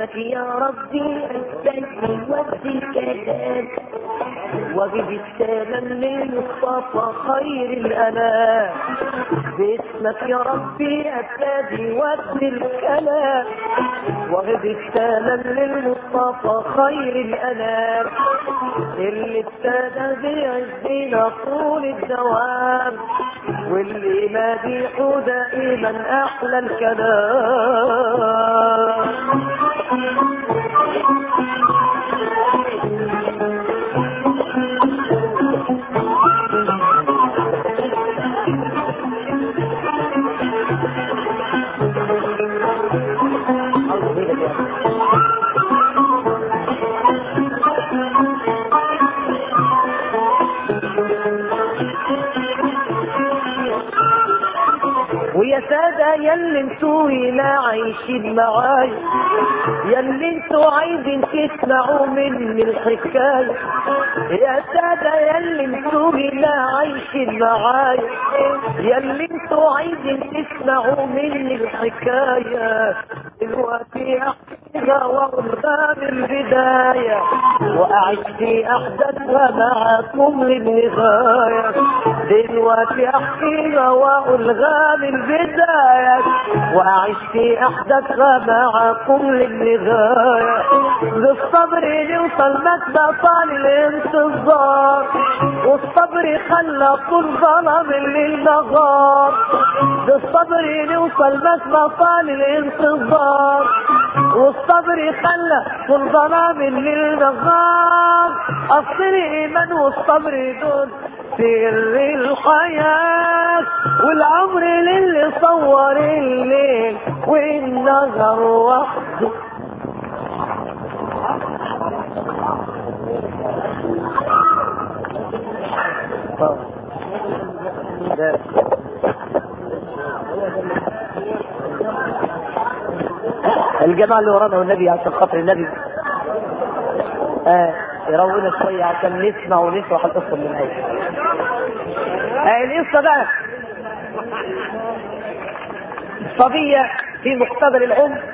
باسمك يا ربي أستجي ودي الكلام واجب السلام للمصطفى خير الأنام باسمك يا ربي أبتدي ودي الكلام واجب السلام للمصطفى خير الأنام اللي ابتدى بعزنا طول الدوام واللي مديحه دائما أحلى الكلام ويا سادة ياللي انتوا هنا عايشين معايا ياللي انتوا عايزين تسمعوا مني الحكاية يا سادة ياللي انتوا هنا عايشين معايا ياللي انتوا عايزين تسمعوا مني الحكاية دلوقتي احكيها واخدها من البداية واعيش في احداثها معاكم للنهاية دلوقتي احكيها واقولها من البداية واعيش في احداثها معاكم للنهاية بالصبر نوصل مكبة طال الانتظار والصبر خلى طول ظلم الليل نهار بالصبر نوصل مكبة طال الانتظار والصبر خلى طول ظلام الليل نهار اصل الايمان والصبر دول سر الحياة والعمر للي صور الليل والنظر وحده الجماعة اللي ورانا والنبي عشان خاطر النبي آه يروينا شوية عشان نسمع ونشرح القصة من الأول آه القصة بقى صبية في مقتبل العمر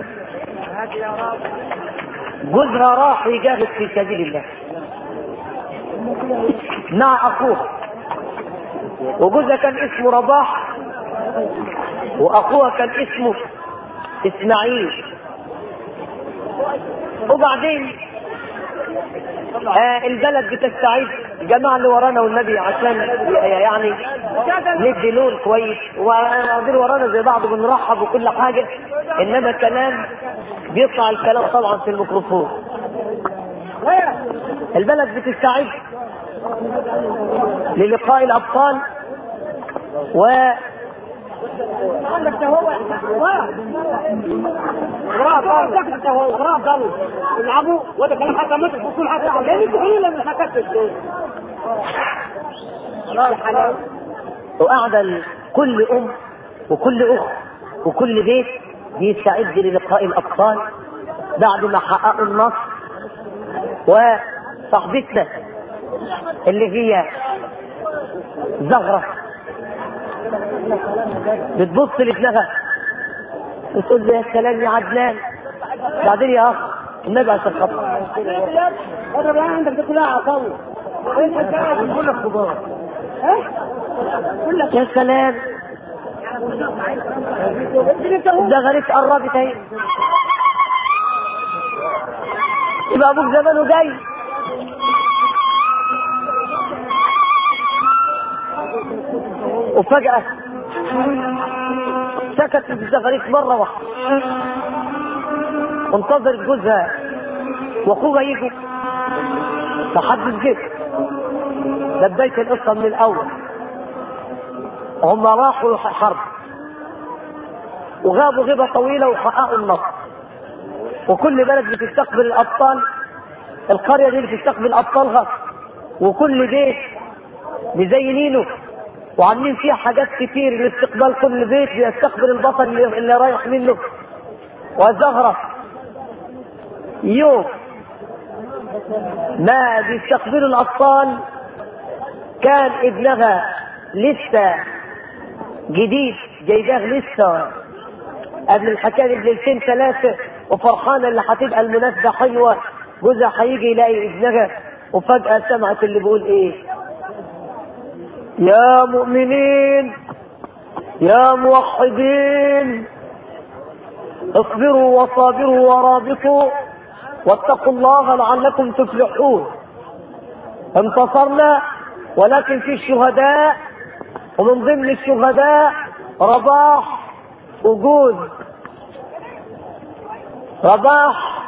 جوزها راح يجاهد في سبيل الله مع أخوه وجوزها كان اسمه رباح وأخوها كان اسمه إسماعيل وبعدين آه البلد بتستعيد الجماعة اللي ورانا والنبي عشان يعني ندي لون كويس وقاعدين ورانا زي بعض بنرحب وكل حاجة انما الكلام بيطلع الكلام طبعا في الميكروفون البلد بتستعد للقاء الابطال و يلعبوا وده كان حاجه متر بكل حاجه لان انتوا حلوه من حكايه الله الحلال وقاعدة كل ام وكل اخت وكل بيت بيستعد للقاء الابطال بعد ما حققوا النصر وصاحبتنا اللي هي زغرة بتبص لابنها بتقول له يا سلام يا عدنان بعدين يا اخ النبي عشان خاطر اضرب العين عندك دي كلها عصاوي كل الخضار يا سلام ده غريب قربت اهي يبقى ابوك زمانه جاي وفجأة سكت الزغاريت مرة واحدة انتظر جوزها واخوها يجوا فحدد جه ده بداية القصة من الأول هم راحوا حرب وغابوا غيبة طويلة وحققوا النصر وكل بلد بتستقبل الأبطال القرية دي بتستقبل أبطالها وكل بيت مزينينه وعاملين فيها حاجات كتير لاستقبال كل بيت بيستقبل البطل اللي, اللي رايح منه وزغرة يوم ما بيستقبلوا الأطفال كان ابنها لسه جديد جايباه لسه قبل الحكايه بليلتين ثلاثه وفرحانة اللي هتبقى المناسبة حلوة جوزها هيجي يلاقي ابنها وفجأة سمعت اللي بيقول ايه يا مؤمنين يا موحدين اصبروا وصابروا ورابطوا واتقوا الله لعلكم تفلحون انتصرنا ولكن في الشهداء ومن ضمن الشهداء رباح وجود رباح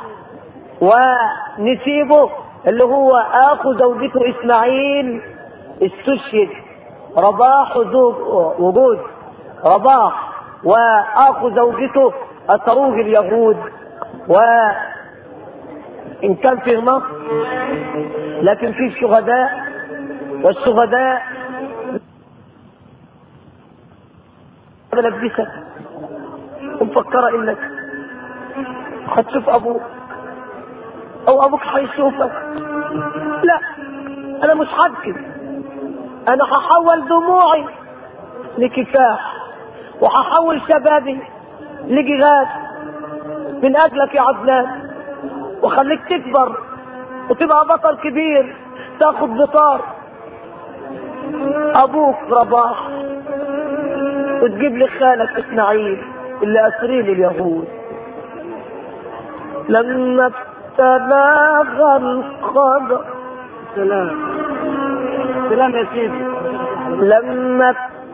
ونسيبه اللي هو اخو زوجته اسماعيل استشهد رباح وزوج وجود رباح واخو زوجته اثروه اليهود و ان كان في مصر لكن في الشهداء والشهداء بلبسك ومفكرة انك هتشوف ابوك او ابوك هيشوفك لا انا مش هبكي انا هحول دموعي لكفاح وهحول شبابي لجهاد من اجلك يا عدنان وخليك تكبر وتبقى بطل كبير تاخد بطار ابوك رباح وتجيب لي خالك اسماعيل اللي اسرين اليهود لما ابتلاغ القدر سلام سلام يا سيدي لما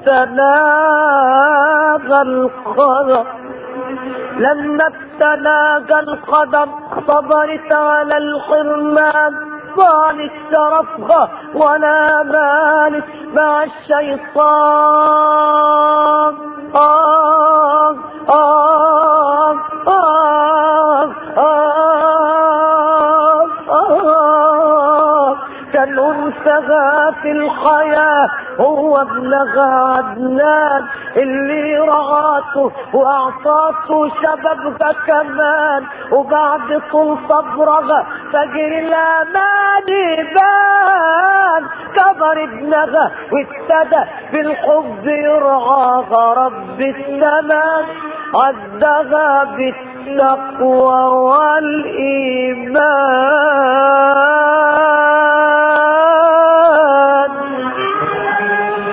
ابتلاغ القدر لما ابتلاغ القدر صبرت على الحرمان ضالت شرفها ولا مالت مع الشيطان آه آه آه آه آه كان أنثى في الحياة هو ابنها عدنان اللي رعاته وأعطاته شبابها كمان وبعد طول صبرها فجر الأمان بان كبر ابنها وابتدى بالحب يرعاها رب السماء عدها بالتقوى والإيمان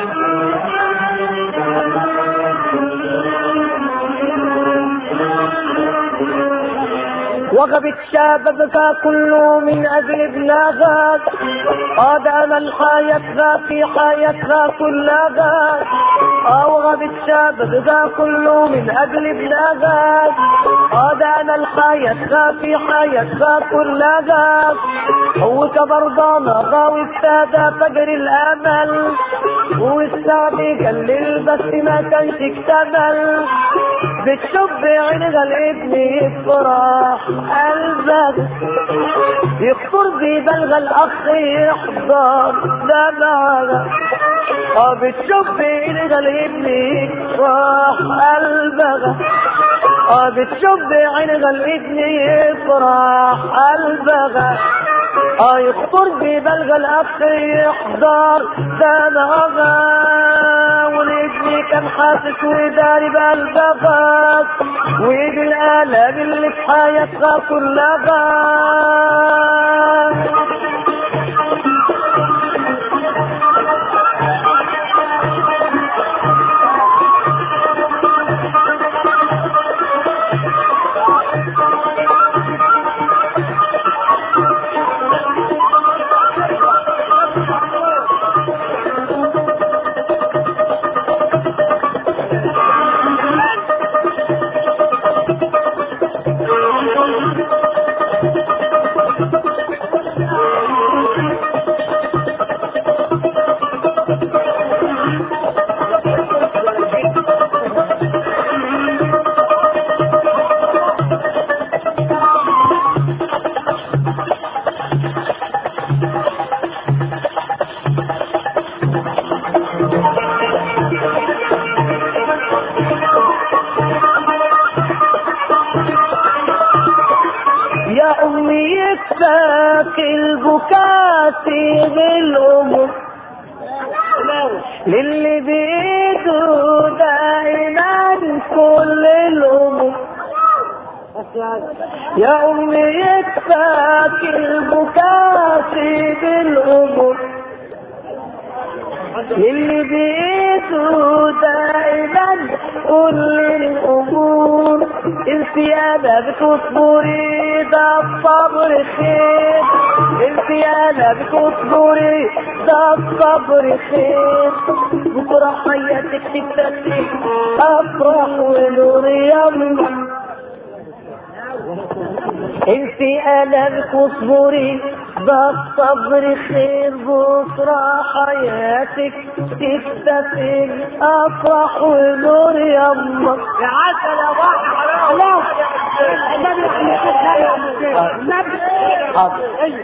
وغبت شبابك كله من اجل ابنها قد امل حياتها في حياتها كلها وغبت شبابك كله من اجل ابنها قد امل حياتها في حياتها كلها هو كبر ضمها وابتدى فجر الامل والسعد قلل بس ما كانش اكتمل بتشب عينها الابن يفرح قلبك يخطر ببلغ الاخ يحضر دمعك اه بتشوف عينها الابن يفرح قلبك اه بتشوف عينها الابن يفرح قلبك اه يخطر ببلغ الاخ يحضر دمعك والابن كان حاسس وداري بقلبك ويجي الالم اللي في حياتها كلها يا امي يكفاك البكاء سيغ الامور للي بيده دائما كل الامور يا أمي يكفاك البكاء بالأمور اللي بإيده دائما كل الأمور انت انا بتصبري ده الصبر خير انت انا بتصبري ده الصبر خير بكرة حياتك تكتسي افرح ونور يمك انت قلبك واصبري ده الصبر خير بكرة حياتك تكتفي افرح ونور يمك يا عسل يا بحر خلاص النبي حاضر.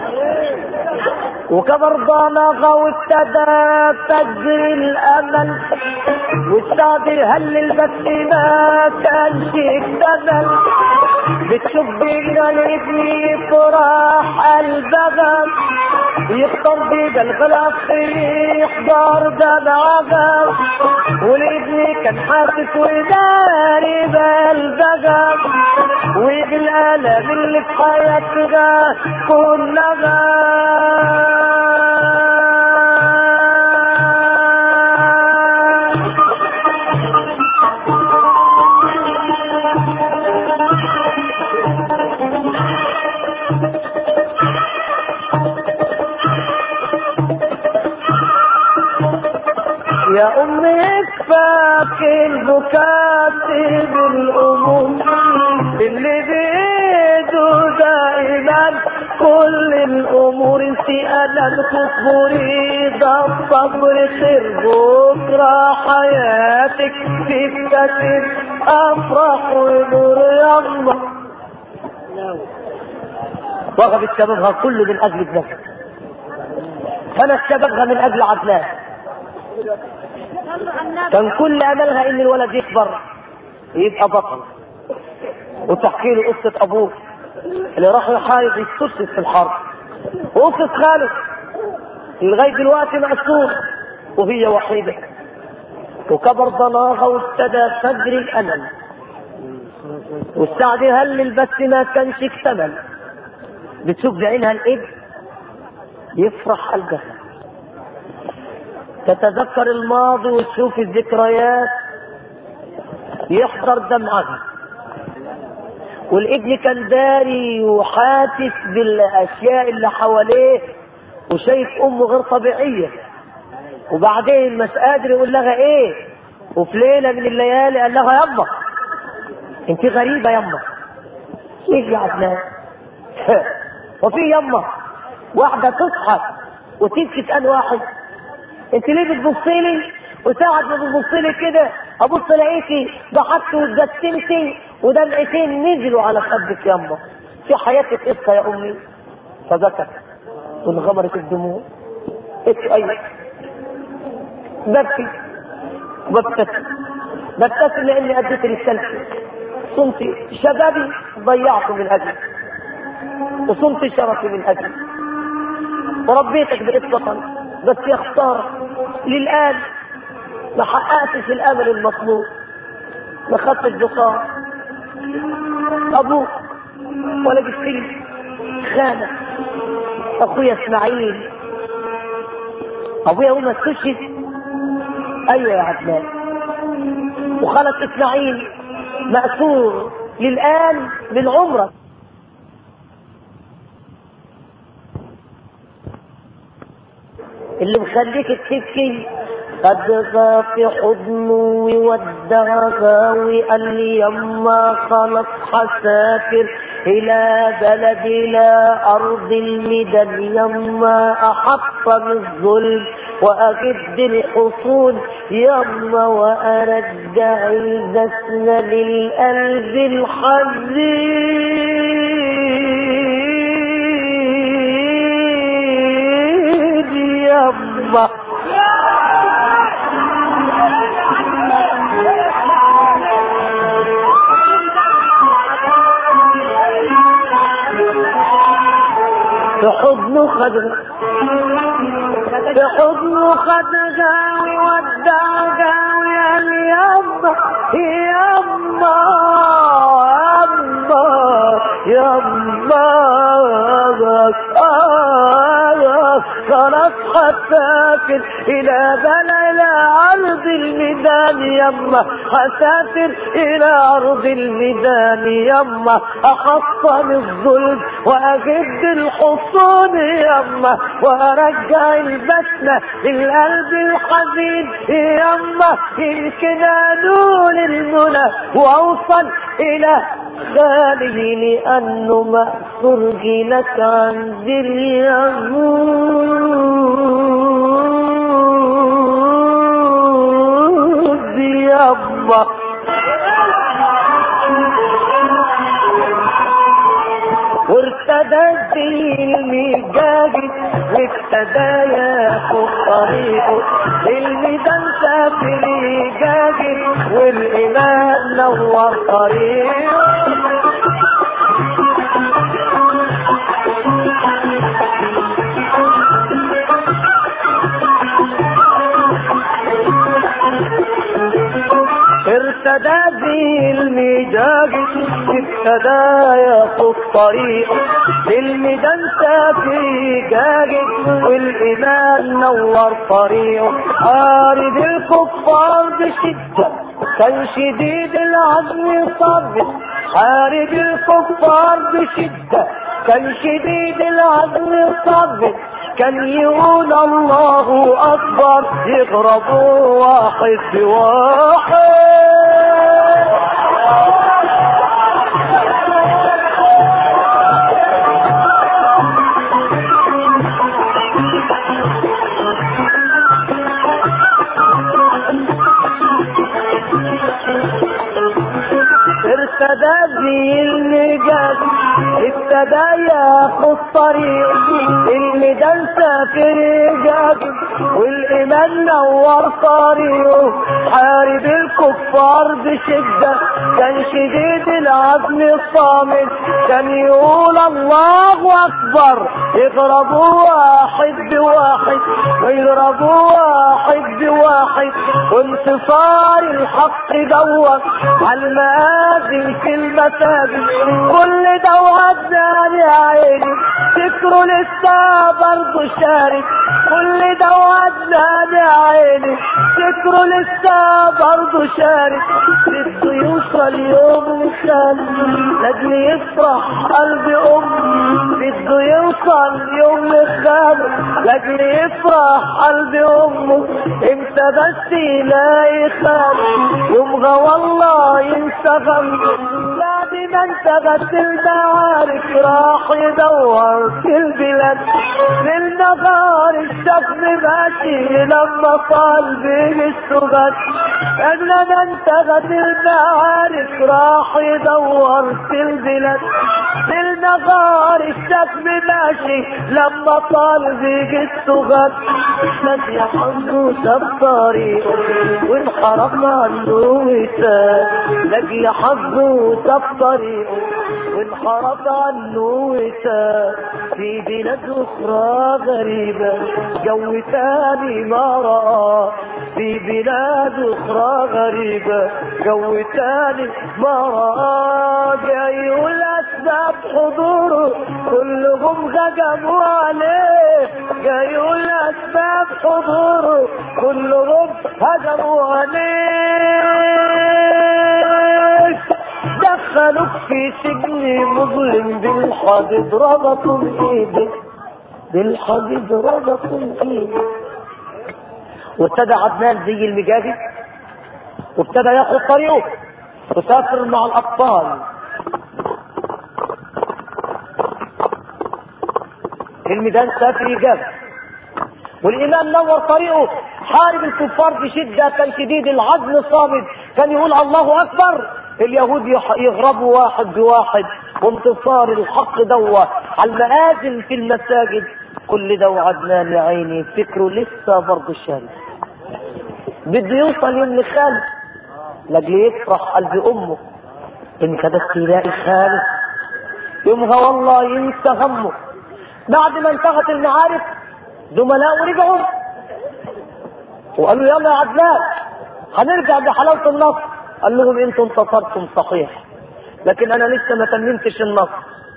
وكبر ضنغة وابتدى تجري الامل والصادر هلل بس ما كانش اكتمل بتشوف بينا الابن فرح البغم يخطر بيد الغلاف يحضر دمعة والابن كان حاسس وداري بالبغم ويجي الالم اللي في حياتها كلها يا أمي اكفاك البكاء بالأمور اللي بإيده دائما كل الأمور انت أنا بتصبري ده الصبر خير بكرة حياتك تكتسب أفرح ونور يلا وقفت شبابها كله من أجل ابنك فنت شبابها من أجل عدنان كان كل املها ان الولد يكبر يبقى بطل وتحكي له قصه ابوه اللي راح يحارب يستشهد في الحرب وقصه خاله لغايه دلوقتي مأسور وهي وحيده وكبر ضناها وابتدى تجري الامل والسعد يهلل بس ما كانش اكتمل بتشوف بعينها الابن يفرح قلبها تتذكر الماضي وتشوف الذكريات يحضر دمعها والابن كان داري وحاسس بالاشياء اللي حواليه وشايف امه غير طبيعيه وبعدين مش قادر يقول لها ايه وفي ليله من الليالي قال لها يما انت غريبه يما ليه يا عدنان وفي يما واحده تصحى وتبكي تسال واحد انت ليه بتبصي لي وساعة ما بتبصي لي كده ابص الاقيكي ضحكت واتجسمتي ودمعتين نزلوا على خدك يما في حياتك قصه يا امي فبكت وانغمرت الدموع قلت ايوه ببكي وببتسم ببتسم لاني اديت رسالتي صمت شبابي ضيعته من اجلي وصمت شرفي من اجلي وربيتك بقيت بطل بس يا خسارة للآن ما حققتش الأمل المطلوب ما خدتش بطاقة أبوك ولا جبت لي خانة أخويا إسماعيل أبويا هو ما استشهد أيوة يا عدنان وخلت إسماعيل مأسور للآن من عمرك اللي مخليك تبكي قد في حضنه وودعها وقال لي يما خلص حسافر إلى بلد إلى أرض المدن يما أحطم الظلم وأجد الحصول يما وأرجع الدسم للقلب الحزين يما في حضنه خدها في حضنه خدها وودعها ويا يما يما يما يما خلاص حسافر الى بلا الى ارض الميدان يما حسافر الى ارض الميدان يما احصن الظلم واجد الحصون يما وارجع البسمة القلب الحزين يما يمكن انول المنى واوصل الى خالي لانه مأثور جيلك عند اليهود يما وارتدى المجاجد وابتدى ياخد طريقه الميدان سافر جاجد والإمام نور طريقه ارتدى به المجاجد ابتدى ياخد طريقه للميدان سافي جاجد والإمام نور طريقه حارب الكفار بشدة كان شديد العزم صبر حارب الكفار بشدة كان شديد العزم صبر كان يقول الله اكبر يضربوا واحد بواحد ارتدى به المجاز ابتدى ياخد طريق الميدان سافر جاج والإمام نور طريقه حارب الكفار بشدة كان شديد العزم الصامت كان يقول الله أكبر يضربوا واحد بواحد ويضربوا واحد بواحد وانتصار الحق دوت على المآذن في المساجد كل دوت يا عيني فكره لسه برضه شارك كل دوت يا عيني فكره لسه برضه شارك بده يوصل يوم الخال لاجل يفرح قلب ام بده يوصل يوم الخال لاجل يفرح قلب امه امتى بس يلاقي خال يومها والله ينسى غمه بعد ما انتبهت المعارك راح يدور في البلاد في النهار الشخص ماشي لما طال به السجاد قبل ما انتبهت المعارك راح يدور في البلاد في النهار الشخص ماشي لما طال به السجاد نادي حظه ساب طريقه وانحرف عنه وساب لاجي حظه ساب طريقه وانحرف عنه وساب في بلاد اخرى غريبة جو تاني ما رأى في بلاد اخرى غريبة جو تاني ما رأى جاي والاسباب حضوره كلهم هجموا عليه جاي والاسباب حضوره كلهم هجموا عليه دخلوك في سجن مظلم بالحديد ربطوا ايدك بالحديد ربطوا ايدك وابتدى عدنان زي المجاجد وابتدى ياخد طريقه وسافر مع الاطفال في الميدان سافر يجاب والامام نور طريقه حارب الكفار بشدة كان شديد العزم صامد كان يقول الله اكبر اليهود يح- يغربوا واحد بواحد وانتصار الحق دوة على المآذن في المساجد كل ده وعدنان يا عيني فكره لسه برضه الشارع بده يوصل يوم لخاله لاجل يفرح قلب امه ان كده يلاقي خاله يومها والله ينسى همه بعد ما انتهت المعارك زملائه رجعوا وقالوا يلا يا عدنان هنرجع بحلاوة النصر قال لهم انتم انتصرتم صحيح لكن انا لسه ما تممتش النصر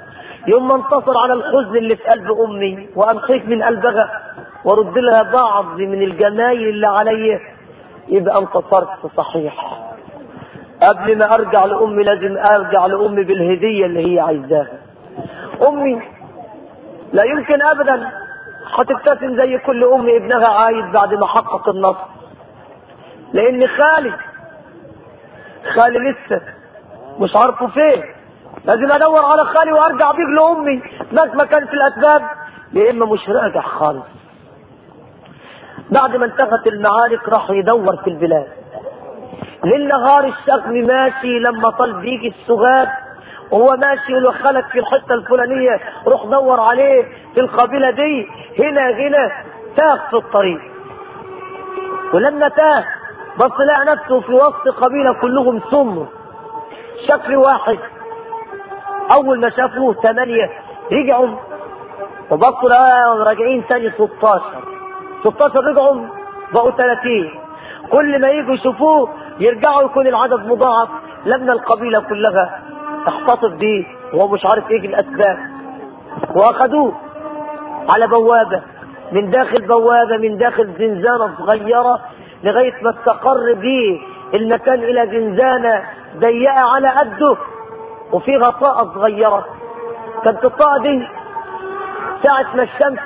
يوم ما انتصر على الحزن اللي في قلب امي وانقيك من قلبها وارد لها بعض من الجمايل اللي عليا يبقى انتصرت صحيح قبل ما ارجع لامي لازم ارجع لامي بالهديه اللي هي عايزاها امي لا يمكن ابدا هتبتسم زي كل ام ابنها عايز بعد ما حقق النصر لان خالي خالي لسه مش عارفه فين لازم ادور على خالي وارجع بيه لامي مهما كانت الاسباب يا اما مش راجع خالص بعد ما انتهت المعارك راح يدور في البلاد للنهار الشغم ماشي لما طل بيجي السغاب وهو ماشي يقول له خالك في الحته الفلانيه روح دور عليه في القبيله دي هنا هنا تاه في الطريق ولما تاه بص لقى نفسه في وسط قبيله كلهم سمر شكل واحد اول ما شافوه ثمانيه رجعوا وبصوا لقوا راجعين تاني 16 16 رجعوا بقوا 30 كل ما يجوا يشوفوه يرجعوا يكون العدد مضاعف لما القبيله كلها احتفظ بيه وهو مش عارف ايه الاسباب واخدوه على بوابه من داخل بوابه من داخل زنزانه صغيره لغايه ما استقر بيه المكان الى زنزانه ضيقه على قده وفي غطاء صغيره كانت الطاقه دي ساعه ما الشمس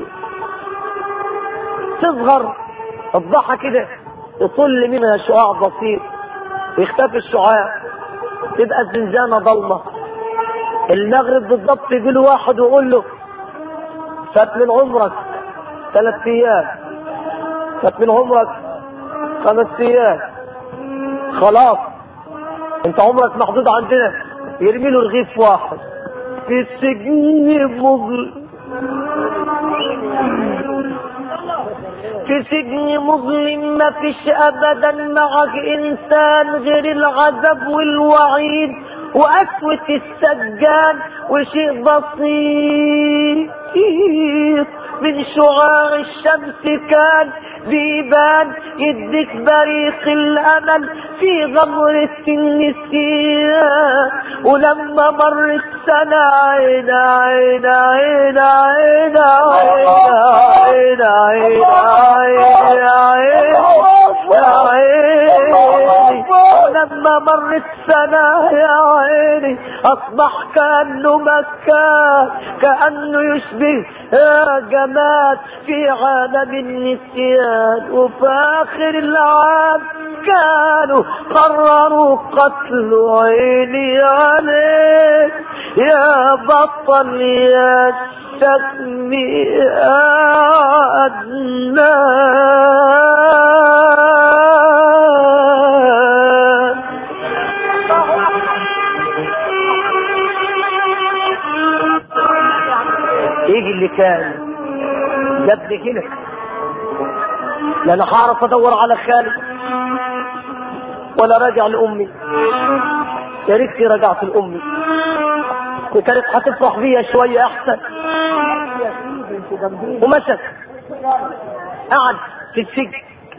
تصغر الضحى كده يطل منها شعاع بسيط ويختفي الشعاع تبقى الزنزانه ضلمه المغرب بالضبط يجي له واحد ويقول له فات من عمرك ثلاث ايام فات من عمرك خمس ايام خلاص انت عمرك محدود عندنا يرمي له رغيف واحد في السجن مظلم في سجن مظلم ما فيش ابدا معك انسان غير العذاب والوعيد وقسوة السجان وشيء بسيط من شعاع الشمس كان بيبان يديك بريق الامل في غمر النسيان ولما مرت سنة عين عين عين عين عين عين عين عين عين ولما مرت سنة يا عيني اصبح كأنه مكان كأنه يشبه يا جماد في عالم النسيان وفي اخر العام كانوا قرروا قتل عيني عليك يا بطل يا شتم أدنان يجي اللي كان جابني هنا لا انا هعرف ادور على خالي ولا راجع لامي يا ريتني رجعت لامي وكانت هتفرح بيا شويه احسن ومشت قعد في السجن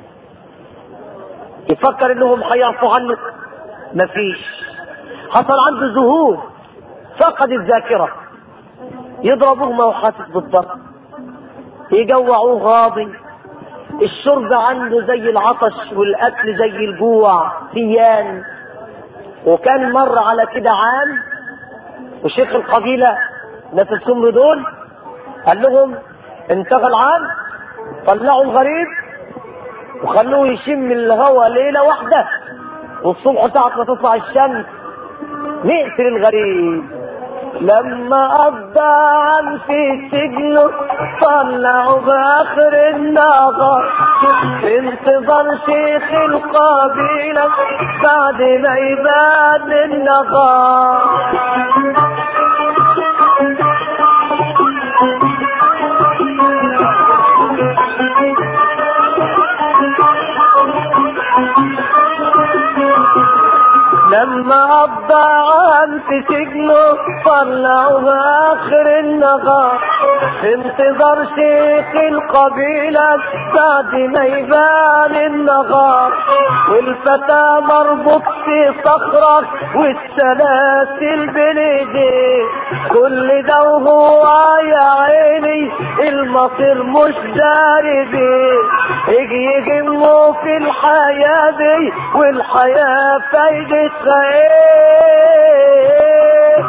يفكر انهم هيعفوا عنه مفيش حصل عنده ذهول فقد الذاكره يضربوه ما هو حاسس بالضرب يجوعوه غاضي الشرب عنده زي العطش والاكل زي الجوع سيان وكان مر على كده عام وشيخ القبيله ناس السمر دول قال لهم انتهى العام طلعوا الغريب وخلوه يشم الهواء ليله واحده والصبح ساعه ما تطلع الشمس نقتل الغريب لما قضى عن في سجنه طلعوا باخر النهار في انتظار شيخ القبيلة بعد ما يبان النهار لما لما قضى عام في سجنه طلعوا اخر النهار في انتظار شيخ القبيلة بعد ما يبان النهار والفتى مربوط في صخرة والسلاسل بين ايديه كل ده وهو يا عيني المصير مش داري بيه يجي يهمه في الحياة دي والحياة فايدتها ايه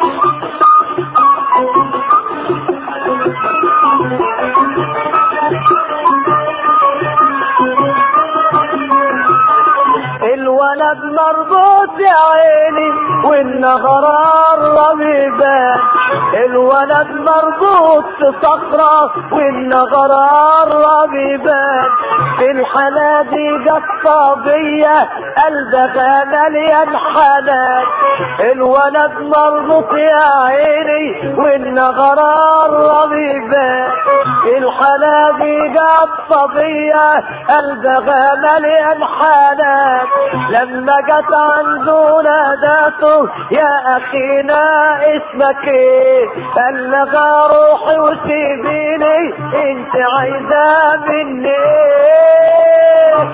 الولد مربوط يا عيني والنهر قرب يبان الولد مربوط في صخرة والنهر قرب يبان في الحلا دي جت صبية قلبها مليان حنان الولد مربوط يا عيني والنهر قرب يبان في الحلا دي جت صبية قلبها مليان حنان لما جت عنده ناداته يا اخينا اسمك ايه بلغ روحي وسيبيني انت عايزه مني ايه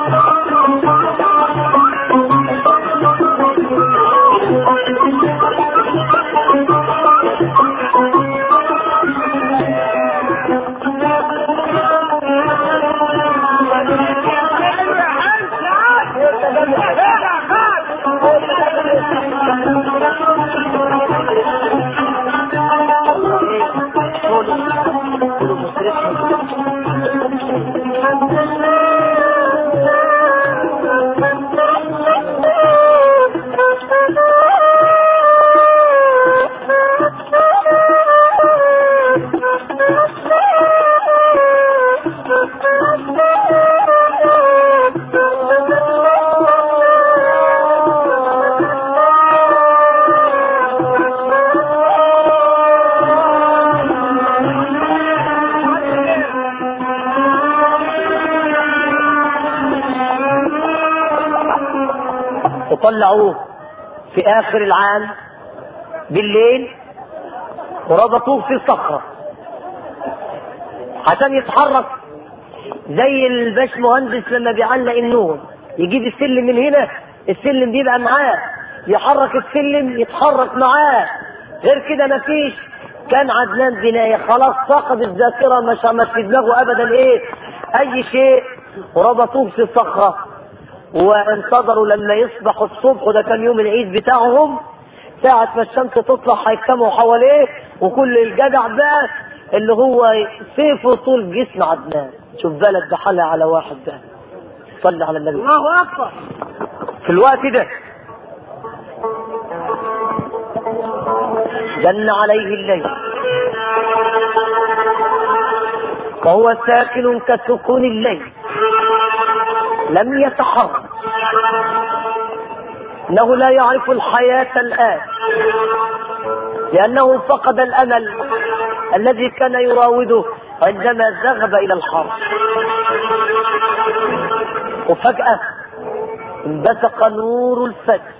وطلعوه في اخر العام بالليل وربطوه في صخرة عشان يتحرك زي الباش مهندس لما بيعلق النور يجيب السلم من هنا السلم بيبقى معاه يحرك السلم يتحرك معاه غير كده مفيش كان عدنان بناية خلاص فقد الذاكرة مش مش في دماغه ابدا ايه اي شيء وربطوه في صخرة وانتظروا لما يصبح الصبح وده كان يوم العيد بتاعهم ساعة ما الشمس تطلع هيجتمعوا حواليه وكل الجدع بقى اللي هو سيفه طول جسم عدنان شوف بلد بحالها على واحد ده صلي على النبي الله اكبر في الوقت ده جن عليه الليل وهو ساكن كسكون الليل لم يتحرك انه لا يعرف الحياة الآن لأنه فقد الأمل الذي كان يراوده عندما ذهب إلى الحرب وفجأة انبثق نور الفجر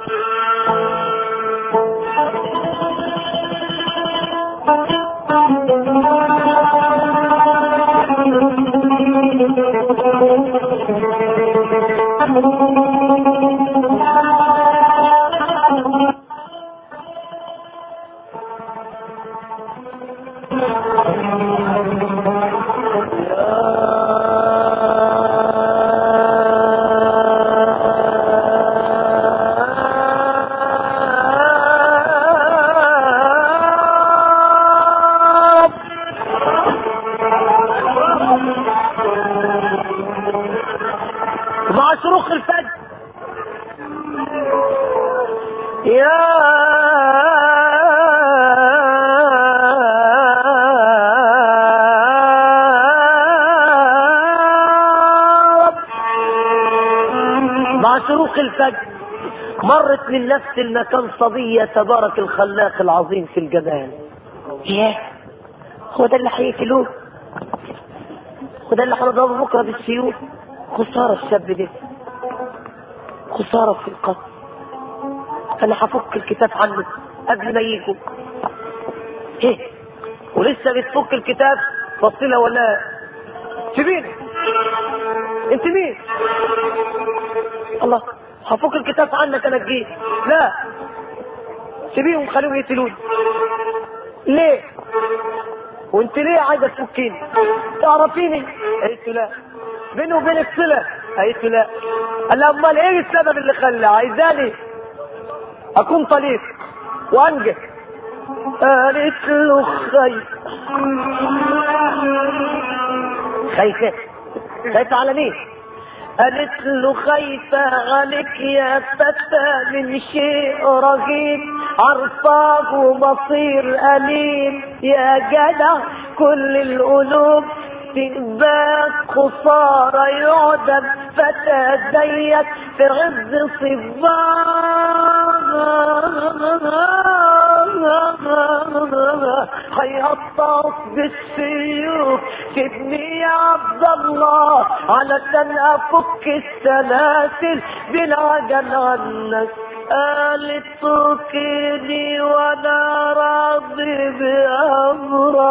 مع شروق الفجر يا رب مع شروق الفجر مرت من نفس المكان صبية تبارك الخلاق العظيم في الجمال ياه هو ده اللي هيقتلوه هو ده اللي هنضربه بكره بالسيوف خسارة الشاب ده خسارة في القتل انا هفك الكتاب عنه قبل ما يجوا ايه ولسه بتفك الكتاب بصينا ولا في مين انت مين الله هفك الكتاب عنك انا جيت لا سيبيهم خليهم يقتلوني ليه وانت ليه عايزه تفكيني تعرفيني قالت له لا بيني وبينك صله قالت له لا قال لها امال ايه السبب اللي خلى عايزاني اكون طليق وانجح قالت له خايف خايفه خايفه على مين قالت له خايفة عليك يا فتى من شيء رهيب عرفاك ومصير أليم يا جدع كل القلوب تباك خسارة يعدم فتى زيك في عز صباك هيقطعك بالسيوف سيبني يا عبد الله علشان افك السلاسل بالعجل عنك قالت تركني وانا راضي بامر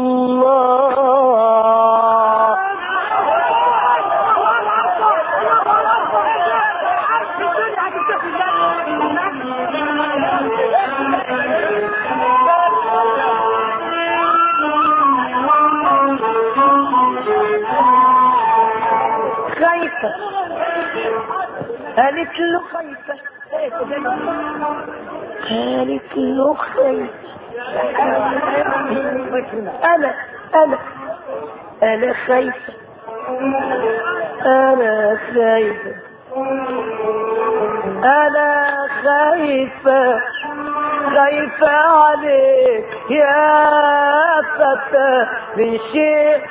الله خايفة قالت له خايفة قالت له خايفة أنا أنا أنا خايفة أنا خايفة أنا خايفة خايفة عليك يا فتى من شيء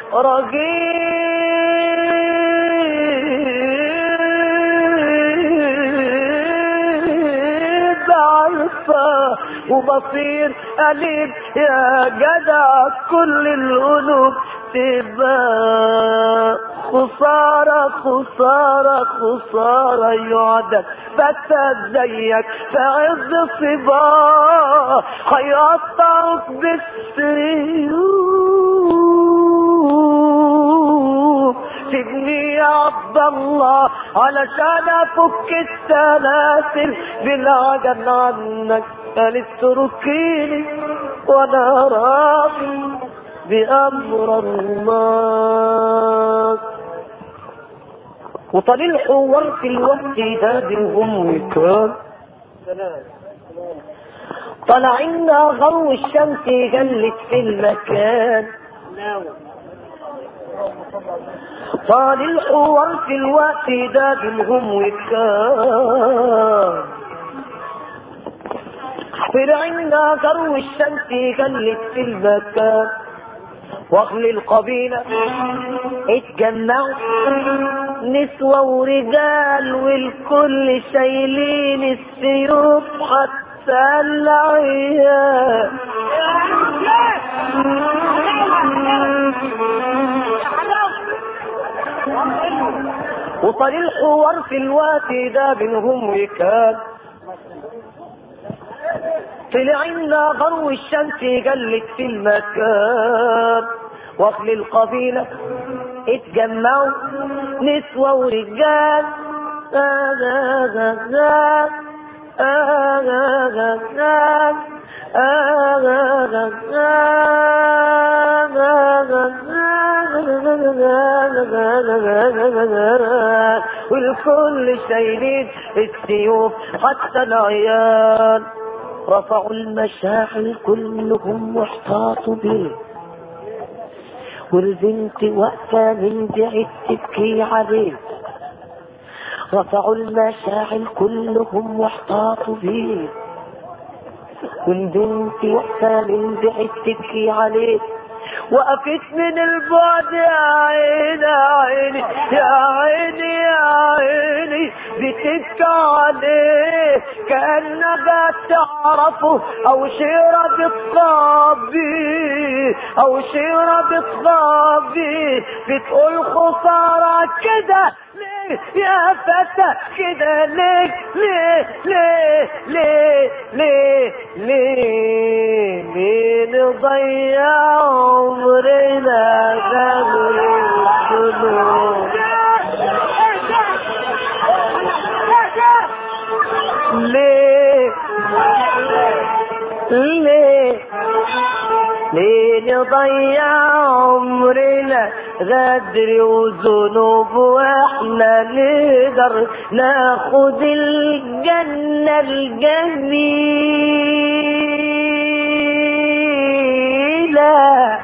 رقيب عارفة وبصير أليم يا جدع كل القلوب تبقى خسارة خسارة خسارة يعدك فتى زيك في عز صباه هيقطعك بالسيوف سيبني يا عبد الله علشان افك السلاسل بالعجل عنك قالت تركيني وانا راضي بامر الله وطال الحوار في الوقت ده بينهم كان طلعنا غرو الشمس جلت في المكان طال الحوار في الوقت ده بينهم وكان طلعنا غرو الشمس جلت في المكان واهل القبيلة اتجمعوا نسوة ورجال والكل شايلين السيوف حتى العيال وطال الحوار في الوقت ده بينهم وكان طلعنا غرو الشمس جلت في المكان واهل القبيلة اتجمعوا نسوة ورجال والكل شايلين السيوف حتى العيال رفعوا المشاعل كلهم واحتاطوا بيه والبنت واقفة من بعيد تبكي عليه رفعوا المشاعل كلهم واحتاطوا بيه والبنت واقفة من بعيد تبكي عليه وقفت من البعد يا عيني يا عيني يا عيني يا عيني بتبكي عليه كأنها تعرفه أو شيرة بتخبي أو شيرة بتخبي بتقول خسارة كده ليه يا فتى كده ليه ليه ليه ليه ليه ليه ليه نضيع عمرنا غير الذنوب ليه ليه ليه نضيع عمرنا غدر وذنوب واحنا نقدر ناخد الجنة الجميلة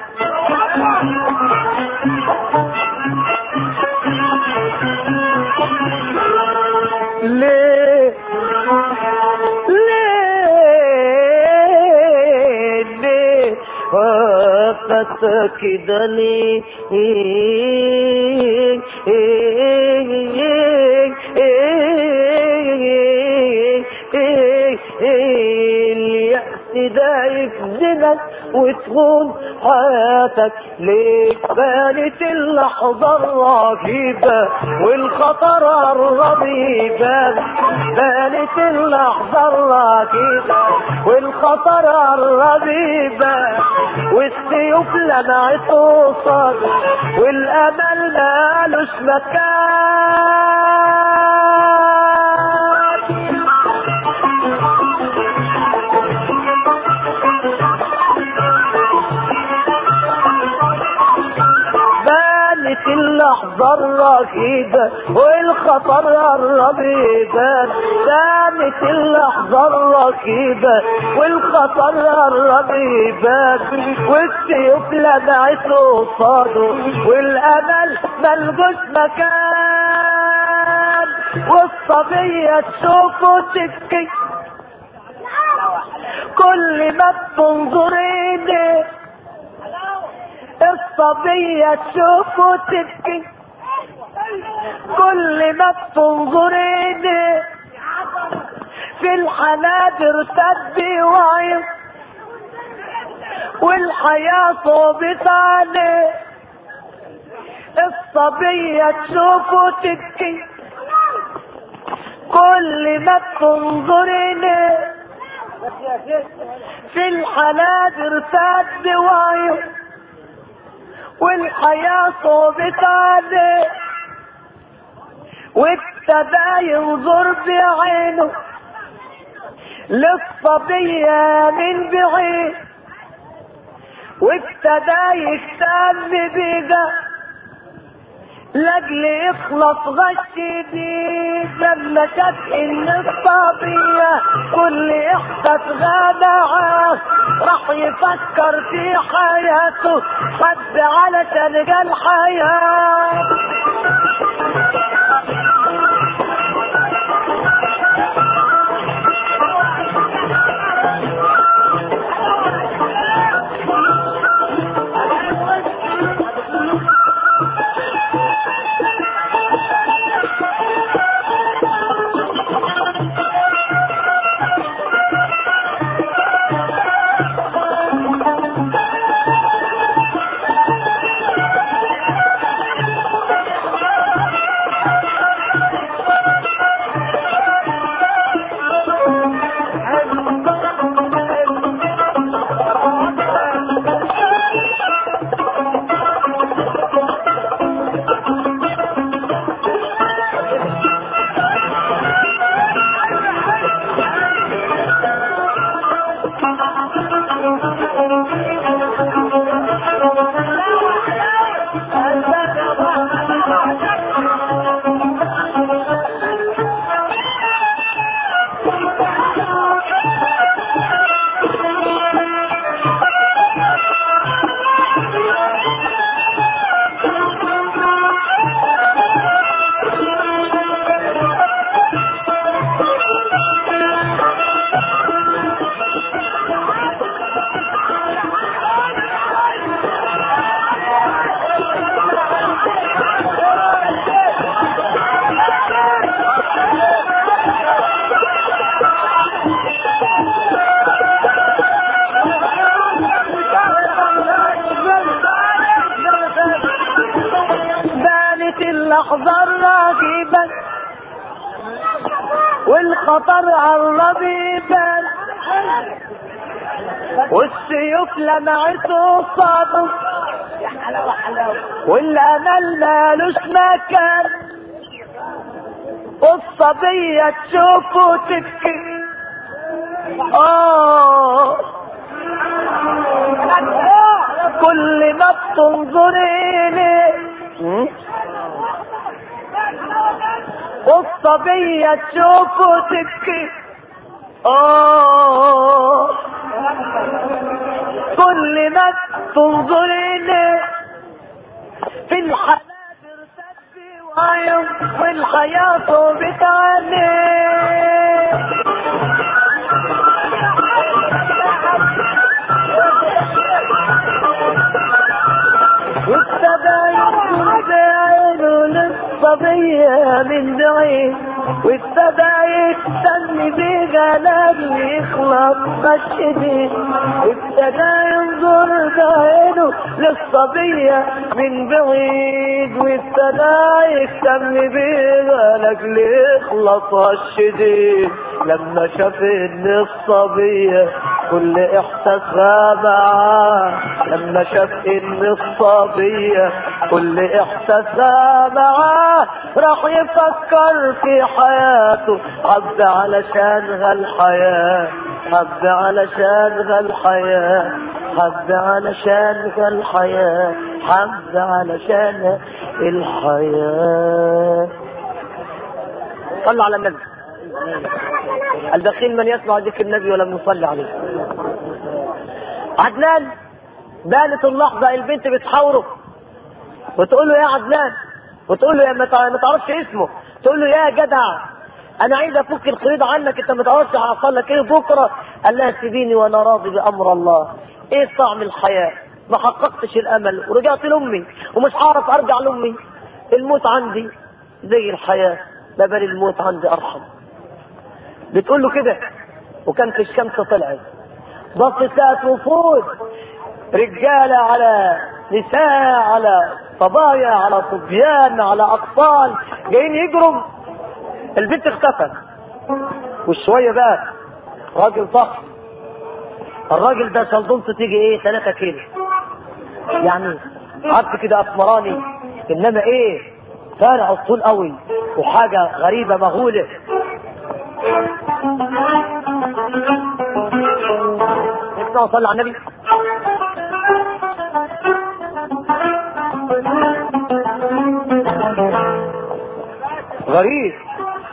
ليه ليه ليه وقفت كده ليه اليأس ده يفزنك وتكون حياتك ليه بانت اللحظة الرهيبة والخطر قرب يبان بانت اللحظة الرهيبة والخطر قرب يبان والسيوف لمعت قصاد والامل مالوش مكان بانت اللحظة الرهيبة والخطر قرب يبان بانت اللحظة الرهيبة والخطر قرب يبان والسيوف لمعت قصاده والأمل ملجوش مكان والصبية تشوفه تبكي كل ما بتنظر إيديه الصبية تشوفه تبكي كل ما بتنظر ايديه في الحنادر تبي وعي والحياة صوبت عليه الصبية تشوفه تبكي كل ما بتنظر اليه في الحنادر تبي وعي والحياة صوبت عليه وابتدى ينظر بعينه للصبية من بعيد وابتدى يهتم بده لاجل يخلص غش بيه لما شاف ان الصبية كل احدى غدعة راح يفكر في حياته حد علشان جا الحياة بانت اللحظة الرهيبة والخطر قرب يبان والسيوف لمعته صابه يا حلاوه حلاوه والامل مالوش مكان والصبية تشوفه تبكي اه كل ما بتنظري ليه والصبية تشوفه تبكي اه كل ما تنظري ليه في الحنابر تبكي وعيون والحياة بتعاني والسبايا بعينه للصبية من بعيد وابتدى يستني بجلال يخلص مشهدي وابتدى ينظر بعينه للصبية من بعيد وابتدى يستني بجلال يخلص مشهدي لما شاف ان الصبية كل احساسها معاه لما شاف ان الصبية كل احساسها معاه راح يفكر في حياته حب علشانها الحياة حب علشانها الحياة حب علشانها الحياة حب علشانها الحياة صلوا على النبي البخيل من يسمع ذكر النبي ولم يصلي عليه عدنان بانت اللحظة البنت بتحاوره وتقول له يا عدنان وتقول له يا ما تع- ما تعرفش اسمه تقول له يا جدع انا عايز افك الخريطة عنك انت ما تعرفش هحصل لك ايه بكره قال لها سيبيني وانا راضي بامر الله ايه طعم الحياة ما حققتش الامل ورجعت لامي ومش هعرف ارجع لامي الموت عندي زي الحياة ما بل الموت عندي ارحم بتقول له كده وكانت الشمس طلعت بصت وفود رجالة على نساء على صبايا على صبيان على أطفال جايين يجروا البنت اختفت والشوية بقى راجل ضخم الراجل ده شلدنته تيجي ايه 3 كيلو يعني عبد كده اسمراني انما ايه فارع الطول قوي وحاجة غريبة مهولة اسمعوا صلى على النبي غريب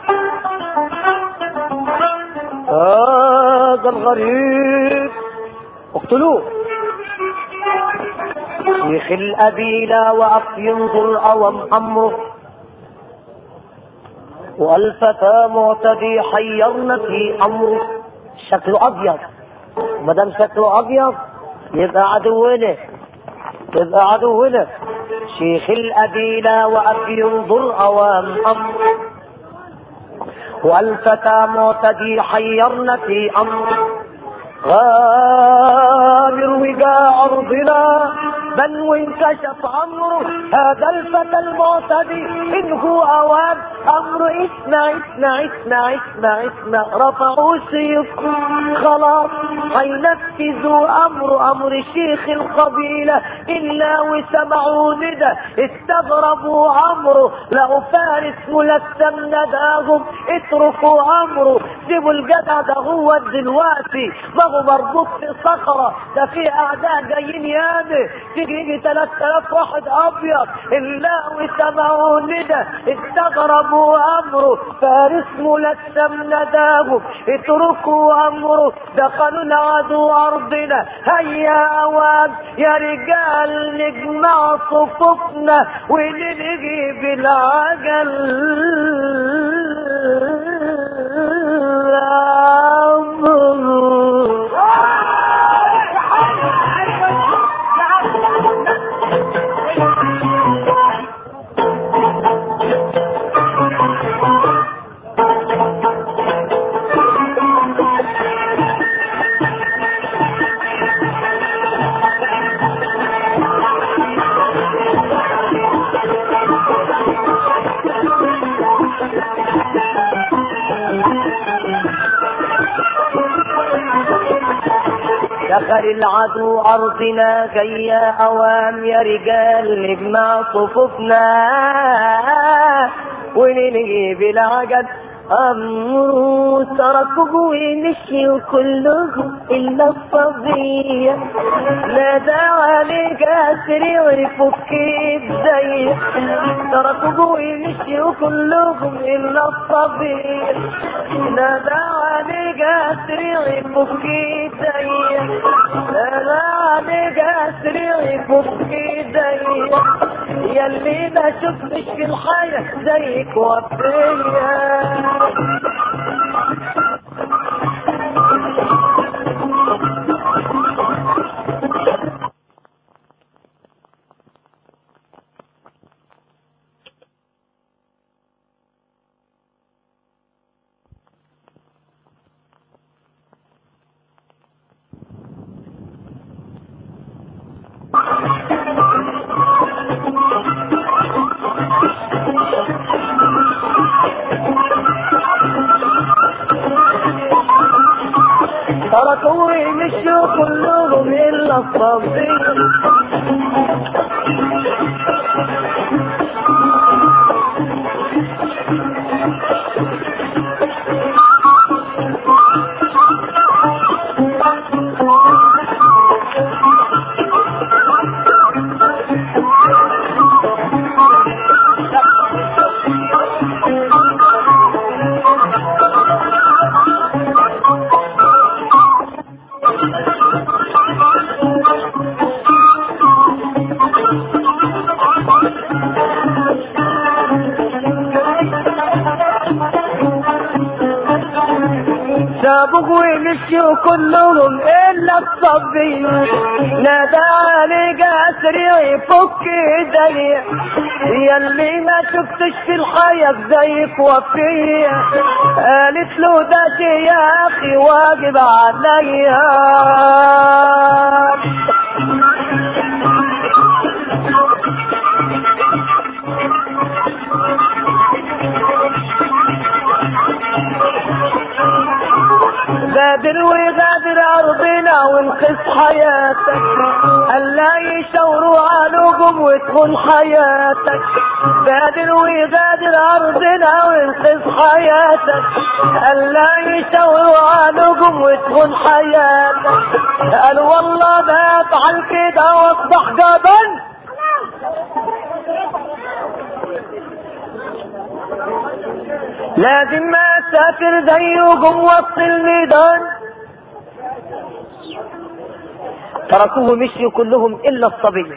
هذا الغريب اقتلوه شيخ الأبيلة وقف ينظر أوم أمره والفتى معتدي حيرنا في أمره شكله أبيض ما دام شكله أبيض يبقى عدونا يبقى عدونا شيخ الأبيلة وقف ينظر أوام أمره والفتى معتدي حيرنا في أمره غامر وجاء أرضنا بل وانكشف أمره هذا الفتى المعتدي إن هو أوان أمر اسمع اسمع اسمع اسمع اسمع رفعوا سيف خلاص هينفذوا أمر أمر شيخ القبيلة إلا وسمعوا ندى استغربوا أمره لقوا فارس ملثم نداهم اتركوا أمره سيبوا الجدع ده هو دلوقتي ما هو مربوط في صخرة ده في أعداء جايين يامه تيجي يجي 3000 واحد أبيض إلا وسمعوا ندى استغربوا أمره فارس ملثم نداهم اتركوا أمره دخلوا العدو أرضنا هيا أوان يا رجال نجمع صفوفنا ونجيب العجل دخل العدو أرضنا جيا أوام يا رجال نجمع صفوفنا وننجيب العجل أمر تركوا ومشيوا كلهم إلا الصبية نادى عليك أسري ويفك الدية تركوا ومشيوا كلهم إلا الصبية نادى عليك أسري ويفك الدية نادى عليك أسري ويفك الدية يلي ما شفتش في الحياة زيك وفيا تركوا ومشوا كلهم إلا الصبي سابوا ومشوا كلهم الا الصبي نادى عليك اسرع يفك ايدي يلي ما شفتش في الحياة زيك وفية قالت له ده شي يا اخي واجب عليا غادر وغادر ارضنا وانقذ حياتك الا يشاوروا علوكم وتكون حياتك غادر وغادر ارضنا وانقذ حياتك الا يشاوروا علوكم وتكون حياتك قال والله ما افعل كده واصبح جبل لازم ما اسافر زيكم وسط الميدان تركوه مشيوا كلهم الا الصبي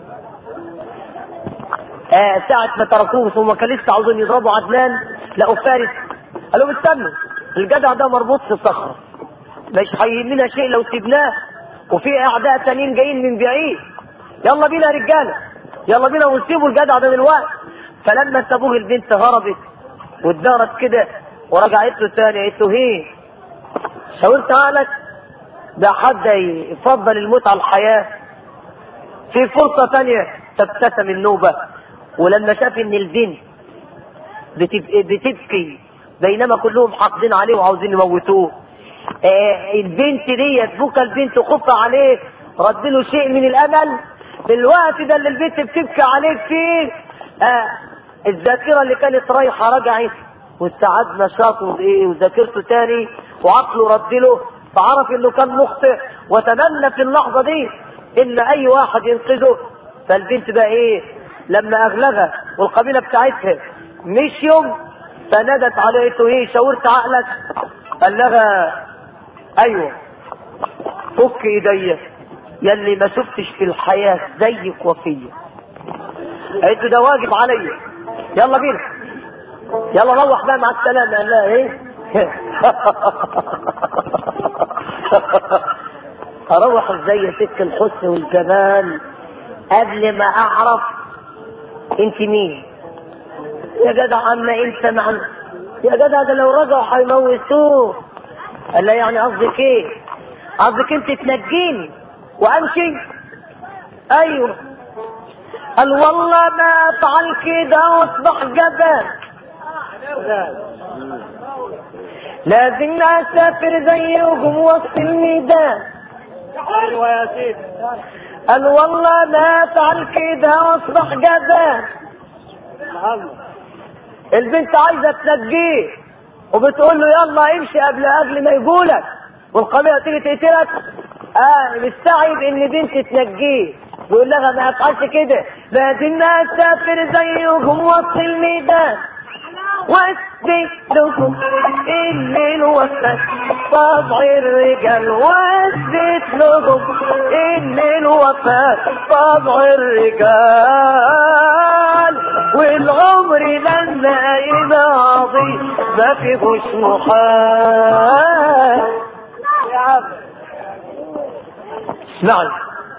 آه ساعة ما تركوه ثم كان لسه عاوزين يضربوا عدنان لقوا فارس قالوا استنوا الجدع ده مربوط في صخرة مش هيهمنا شيء لو سيبناه وفي اعداء تانيين جايين من بعيد يلا بينا يا رجاله يلا بينا ونسيبوا الجدع ده دلوقتي فلما سابوه البنت هربت واتدارت كده ورجعت له تاني قالت له هي شاورت عقلك ده حد يفضل الموت على الحياة في فرصة تانية فابتسم النوبة ولما شاف ان البنت بتب- بتبكي بينما كلهم حاقدين عليه وعاوزين يموتوه آه البنت ديت بكى البنت خف عليه رد له شيء من الامل في الوقت ده اللي البنت بتبكي عليك فيه آه الذاكره اللي كانت رايحه رجعت واستعاد نشاطه وايه وذاكرته تاني وعقله رد له فعرف انه كان مخطئ وتمنى في اللحظه دي ان اي واحد ينقذه فالبنت بقى ايه لما اغلبها والقبيله بتاعتها مشيوا فنادت عليه قالت له ايه شاورت عقلك قال لها ايوه فك ايديا يلي ما شفتش في الحياه زيك وفيا قالت له ده واجب عليا يلا بينا يلا روح بقى مع السلامه قال لها ايه اروح ازاي يا ست الحسن والجمال قبل ما اعرف انت مين يا جدع اما انت مع يا جدع ده لو رجعوا هيموتوه قال لها يعني قصدك ايه قصدك انت تنجيني وامشي ايوه قال والله ما افعل كده واصبح جبان لازم اسافر زيهم وسط الميدان ايوه يا سيدي قال والله لا افعل كده واصبح جبان البنت عايزه تنجيه وبتقول له يلا امشي قبل قبل ما يقولك والقبيله تيجي تقتلك اه مستعجب ان بنت تنجيه بيقول لها ما افعلش كده لازم اسافر زيهم وسط الميدان واثبت لكم الليل وفات طبع الرجال واثبت لكم الليل وفات طبع الرجال والعمر لما يماضي ما فيهوش محال يا عم اسمعي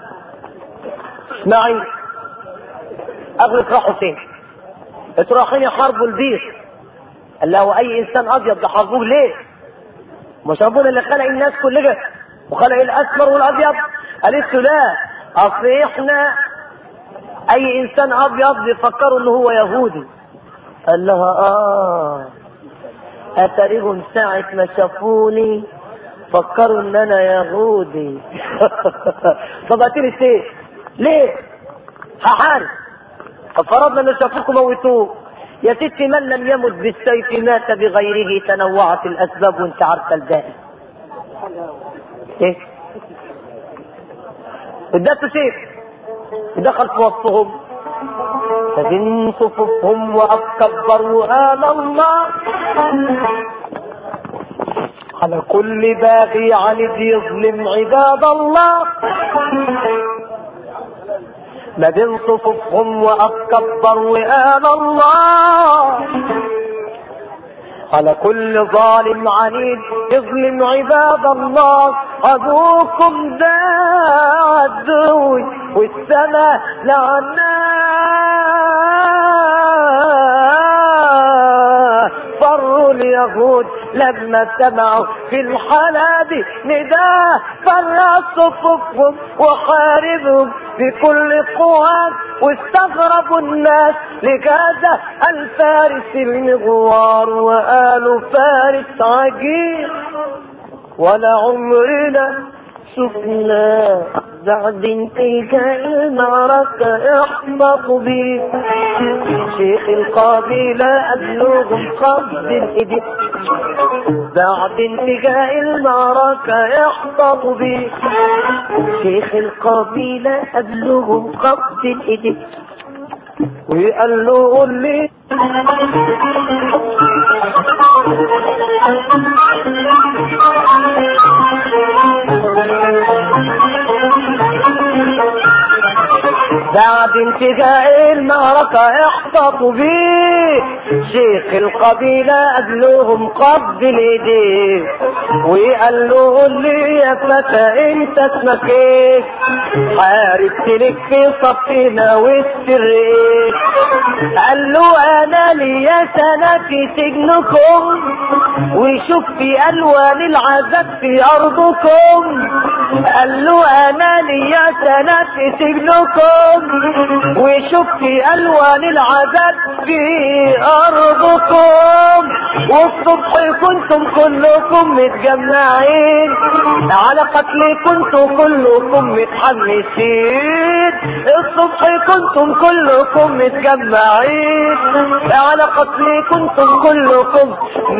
اسمعي اغلق راحوا فين اتراحين يحاربوا البير قال له اي انسان ابيض يحاربوه ليه مش ربنا اللي خلق الناس كلها وخلق الاسمر والابيض قالت له لا اصل احنا اي انسان ابيض بيفكروا ان هو يهودي قال لها اه اتريهم ساعة ما شافوني فكروا ان انا يهودي طب هاتيلي السيف ليه هحارب طب فرضنا ان شافوكم موتوه يا ستي من لم يمت بالسيف مات بغيره تنوعت الاسباب وانت عارفه الباقي ايه ادته سيف دخل في وسطهم فمن صفوفهم وأكبروا آل الله على كل باغي عند يظلم عباد الله ما بين صفوفهم وأكبروا آل الله على كل ظالم عنيد يظلم عباد الله عدوكم ذا عدوي والسماء لعناه فروا اليهود لما سمعوا في الحالة دي نداه فرع صفوفهم وحاربهم بكل قوات واستغربوا الناس لكذا الفارس المغوار وآل فارس عجيب ولا عمرنا شفنا بعد تلك المعركة احبط بي شيخ القبيلة أبلغهم قبض الإيدي بعد انتهاء المعركة احبط بي شيخ القبيلة أبلغهم قبض الإيدي وقال له قول لي بعد انتهاء المعركة احتطوا بيه شيخ القبيلة قبلهم قبض الايديه وقال له قول لي يا فتى انت اسمك ايه حاربت لك في صفنا والسر ايه قال له انا ليا سنة في سجنكم وشفت الوان العذاب في ارضكم قال له انا ليا سنة في سجنكم وشفت الوان العذاب في ارضكم والصبح كنتم كلكم متجمعين على قتل كنتم كلكم متحمسين الصبح كنتم كلكم متجمعين على قتل كنتم كلكم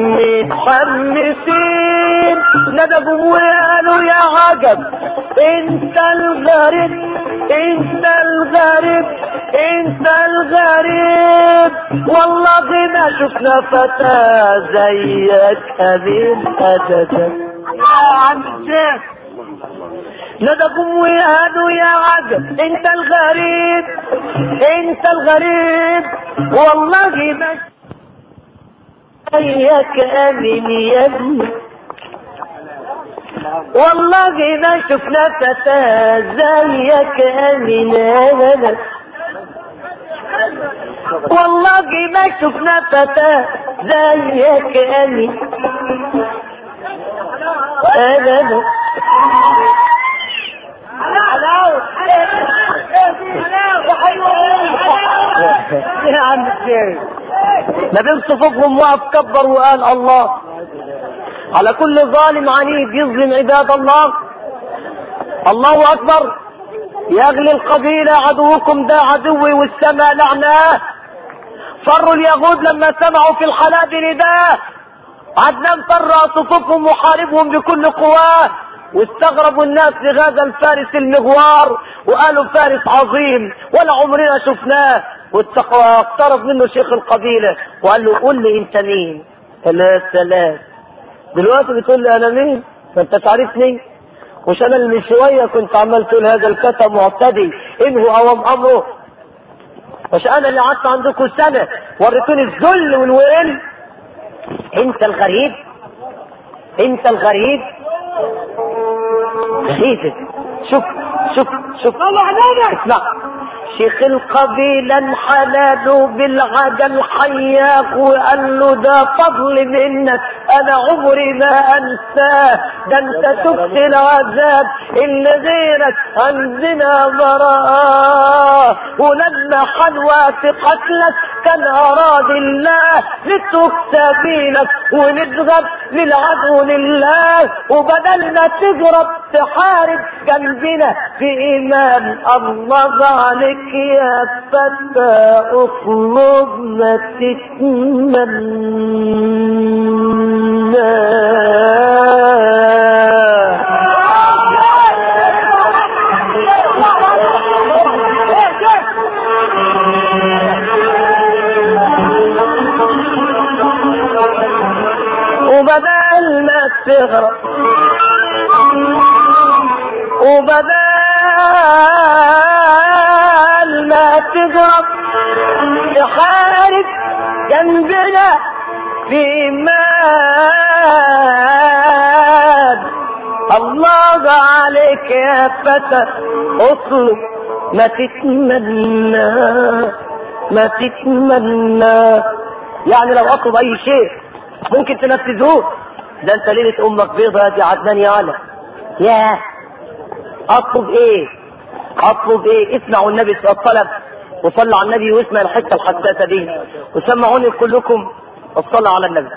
متحمسين ندبوا وقالوا يا عجب انت الغريب انت الغريب انت الغريب والله ما شفنا فتى زيك امين ابدا يا عم الشيخ ندقوا وقالوا يا عجب انت الغريب انت الغريب والله ما زيك امين يا ابني والله ما شفنا فتى زيك امين ابدا والله ما شفنا فتى زيك امين ابدا يا عم الشيخ ما بين صفوفهم وقف كبر وقال الله على كل ظالم عنيد يظلم عباد الله الله اكبر يغلي القبيلة عدوكم ده عدوي والسماء لعناه فروا اليهود لما سمعوا في الحلاب نداه عدنان فرع صفوفهم وحاربهم بكل قواه واستغربوا الناس لهذا الفارس المغوار وقالوا فارس عظيم ولا عمرنا شفناه واقترب منه شيخ القبيلة وقال له قول لي انت مين قال له سلام دلوقتي بتقول لي انا مين فانت تعرفني مش انا اللي من شويه كنت عمال تقول هذا الكتب معتدي انه اوام امره مش انا اللي قعدت عندكم سنه وريتوني الذل والويل انت الغريب انت الغريب غريب شوف شوف شوف الله عليك اسمع شيخ القبيلة انحلال بالعجل حياك وقال له ده فضل منك انا عمري ما انساه ده انت تكفي العذاب اللي غيرك عندنا براءة ولما حلوى في قتلك كان اراد الله نترك سبيلك ونذهب للعدو لله وبدل ما تجرب تحارب جنبنا في ايمان الله عليك يا فتى اطلب ما تتمنى وبدل ما تغرق وبدل ما تغرق تحارب جنبنا في ماد الله عليك يا فتى اطلب ما تتمنى ما تتمنى يعني لو اطلب اي شيء ممكن تنفذوه ده انت ليلة امك بيضة يا دي عدنان يا على يا اطلب ايه اطلب ايه اسمعوا النبي صلى الله عليه وسلم وصلوا على النبي واسمع الحته الحساسه دي وسمعوني كلكم وصلوا على النبي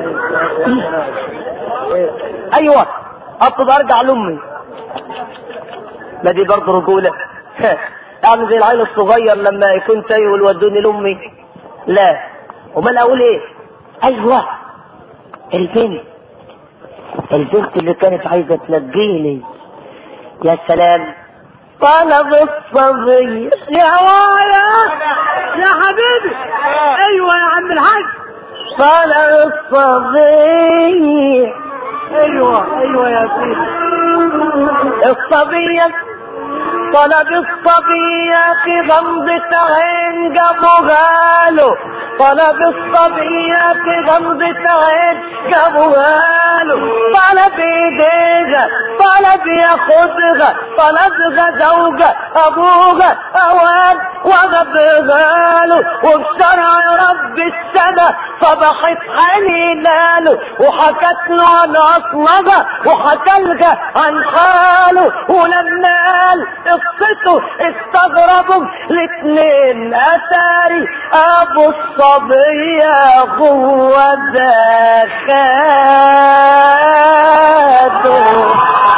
ايوه اطلب ارجع لامي ما دي برضه رجوله اعمل زي العيل الصغير لما يكون تايه ودوني لامي لا امال اقول ايه ايوه البنت البنت اللي كانت عايزه تنجيني يا سلام طلب الصبي يا ولا يا حبيبي ايوه يا عم الحاج طلب الصبي ايوه ايوه يا سيدي الصبية طلب الصبية في غمضة عين جابوها له طلب الصبية في غمضة عين جابوها له طلب ايديها طلب ياخدها طلبها زوجة ابوها اوان وغبها له وبشرع رب السما صبحت حنينة له وحكت له عن اصلها وحكى لها عن حاله ولما قال قصته استغربوا الاتنين اتاري ابو الصبية هو ده خاده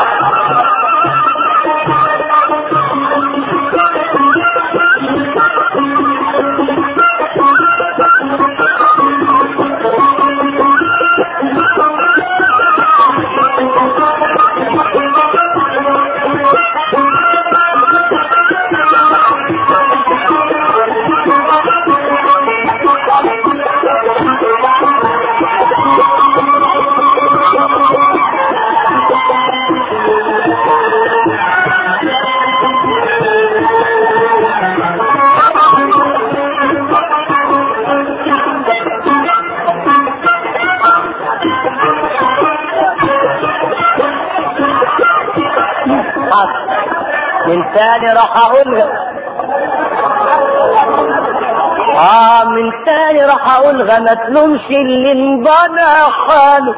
من تاني راح اقولها اه من تاني راح اقولها ما تلومش اللي انبنى حاله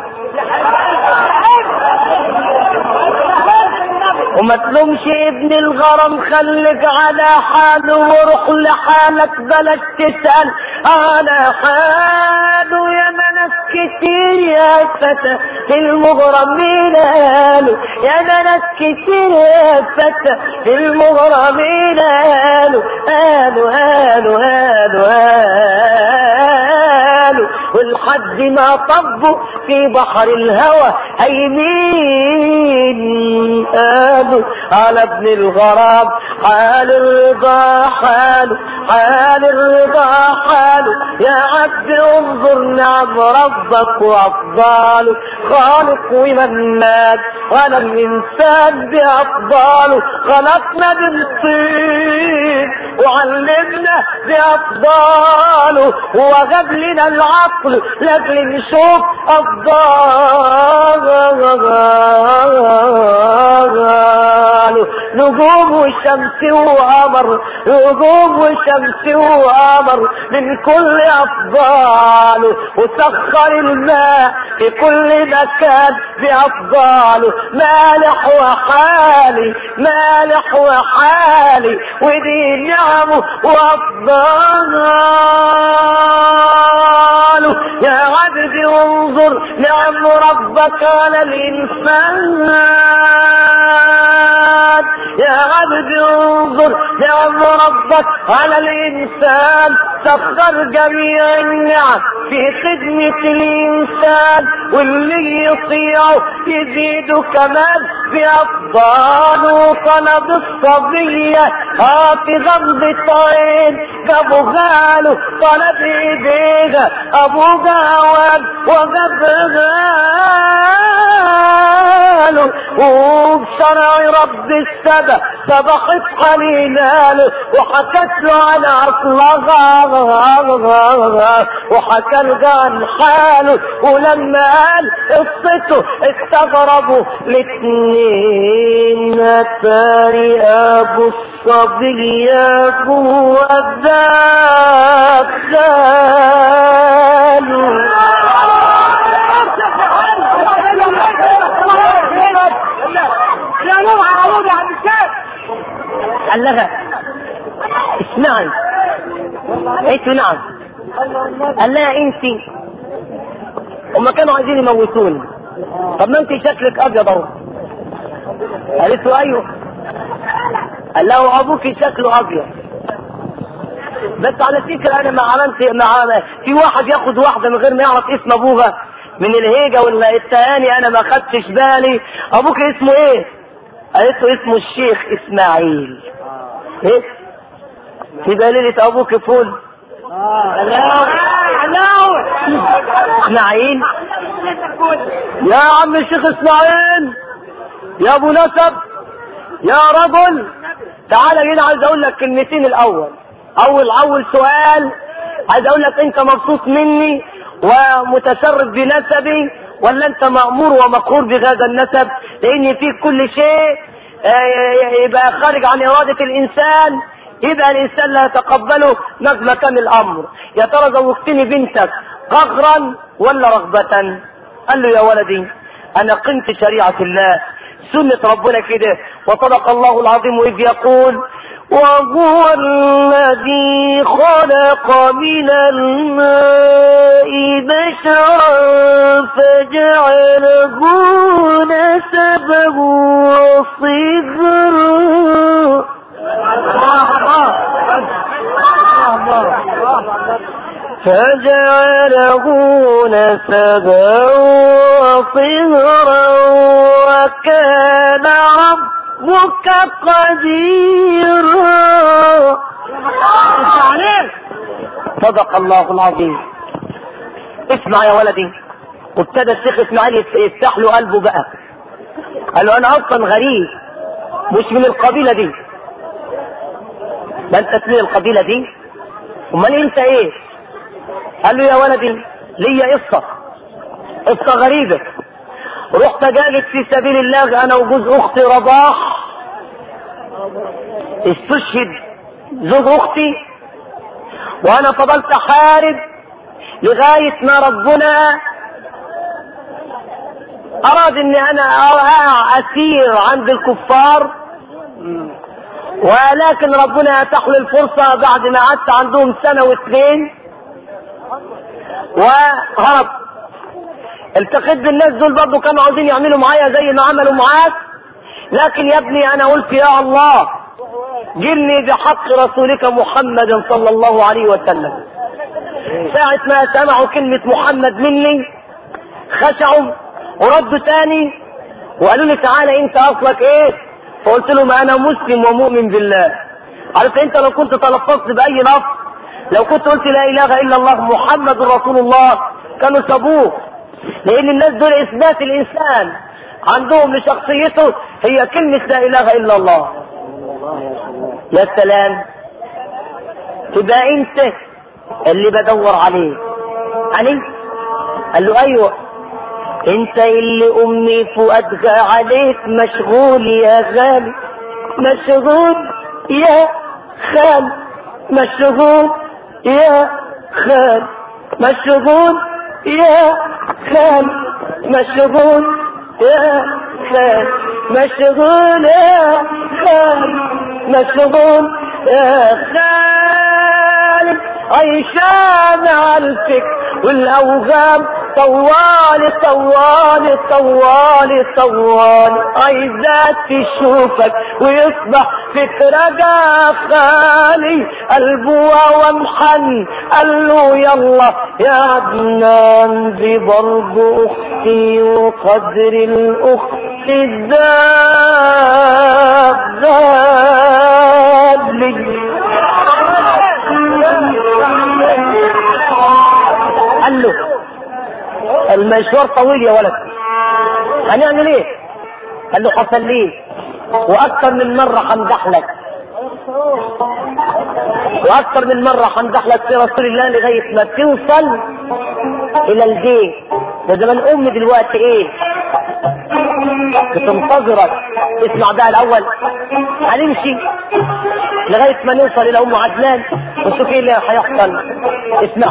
وما تلومش ابن الغرم خليك على حاله وروح لحالك بلاش تسأل على حاله يا ناس كتير يا فتى المغرمين قالوا يا بنات كتير يا فتى المغرمين قالوا قالوا قالوا قالوا قالوا والحد ما طبوا في بحر الهوى هيمين قالوا على ابن الغراب حال الرضا حاله حال الرضا حاله يا عبد انظر نعم ربك وافضاله خالق ومناد وانا الانسان بافضاله خلقنا بالطين وعلمنا بافضاله وغاب لنا العقل لاجل نشوف افضاله نجوم وشمس وقمر نجوم وشمس وقمر من كل افضاله وسخر الماء في كل مكان بافضاله مالح وحالي مالح وحالي ودي نعمه وافضاله يا عبد انظر نعم ربك على الانسان يا عبد انظر نعم ربك على الانسان سخر جميع النعم في خدمة الانسان واللي يطيعه يزيد كمان بأفضاله طلب الصبية ها في غمضة عين جابوا غاله طلب ايديها ابو جواد وجاب غاله وبشرع رب السبع سبقت قليلاله وحكت له عن عصلها وحكى له عن حاله ولما قال قصته استغربوا الاتنين اتاري ابو الصبي ابو الذات يا نور على عمود يا عبد الشيخ قال لها اسمعي قلت له نعم قال لها انت هما كانوا عايزين يموتوني طب ما انت شكلك ابيض اهو قالت له ايوه قال له ابوك شكله ابيض بس على فكرة انا ما عملت مع في واحد ياخد واحدة من غير ما يعرف اسم ابوها من الهيجة ولا التاني انا ما خدتش بالي ابوك اسمه ايه قالت له اسمه الشيخ اسماعيل ايه يبقى ليلة ابوك فول اسماعيل يا عم الشيخ اسماعيل يا ابو نسب يا رجل تعالى هنا عايز اقول لك كلمتين الاول اول اول سؤال عايز اقول لك انت مبسوط مني ومتشرف بنسبي ولا انت مأمور ومقهور بهذا النسب لان فيك كل شيء آه، يبقى خارج عن ارادة الانسان يبقى الانسان لا يتقبله مهما كان الامر يا ترى زوجتني بنتك قهرا ولا رغبة قال له يا ولدي انا قمت شريعة الله سنة ربنا كده وصدق الله العظيم إذ يقول وهو الذي خلق من الماء بشرا فجعله نسبا وصغرا فجعله نسبا وصهرا وكان ربك قديرا صدق الله العظيم اسمع يا ولدي وابتدى الشيخ اسماعيل يفتح له قلبه بقى قال له انا اصلا غريب مش من القبيله دي ده انت من القبيله دي امال انت ايه قال له يا ولدي ليا قصه قصه غريبه رحت جاهد في سبيل الله انا وجوز اختي رضاح استشهد زوج اختي وانا فضلت احارب لغايه ما ربنا اراد اني انا اقع اسير عند الكفار ولكن ربنا اتاح لي الفرصه بعد ما قعدت عندهم سنه واثنين وهرب التقيت بالناس دول برضه كانوا عاوزين يعملوا معايا زي ما عملوا معاك لكن يا ابني انا قلت يا الله جلني بحق رسولك محمد صلى الله عليه وسلم ساعة ما سمعوا كلمة محمد مني خشعوا وردوا تاني وقالوا لي تعالى انت اصلك ايه فقلت لهم انا مسلم ومؤمن بالله عارف انت لو كنت تلفظت باي لفظ لو كنت قلت لا اله الا الله محمد رسول الله كانوا سابوه لان الناس دول اثبات الانسان عندهم لشخصيته هي كلمة لا اله الا الله يا سلام تبقى انت اللي بدور عليه علي قال له ايوه انت اللي امي فؤادها عليك مشغول يا غالي مشغول يا خال مشغول يا خال مشغول يا خال مشغول يا خال مشغول يا خال مشغول يا خال عيشان على الفكر والاوهام طوالي طوالي طوالي طوالي عايزة تشوفك ويصبح فكرك خالي قلبه وانحن قال له يلا يا ابنان دي برضه اختي وقدر الاخت الذاب ذاب لي قال له المشوار طويل يا ولد هنعمل ايه قال له حصل ليه واكثر من مرة همدح لك واكثر من مرة همدح لك في رسول الله لغاية ما توصل الى البيت ده زمان ام دلوقتي ايه بتنتظرك اسمع بقى الاول هنمشي لغاية ما نوصل الى ام عدنان ونشوف ايه اللي هيحصل اسمع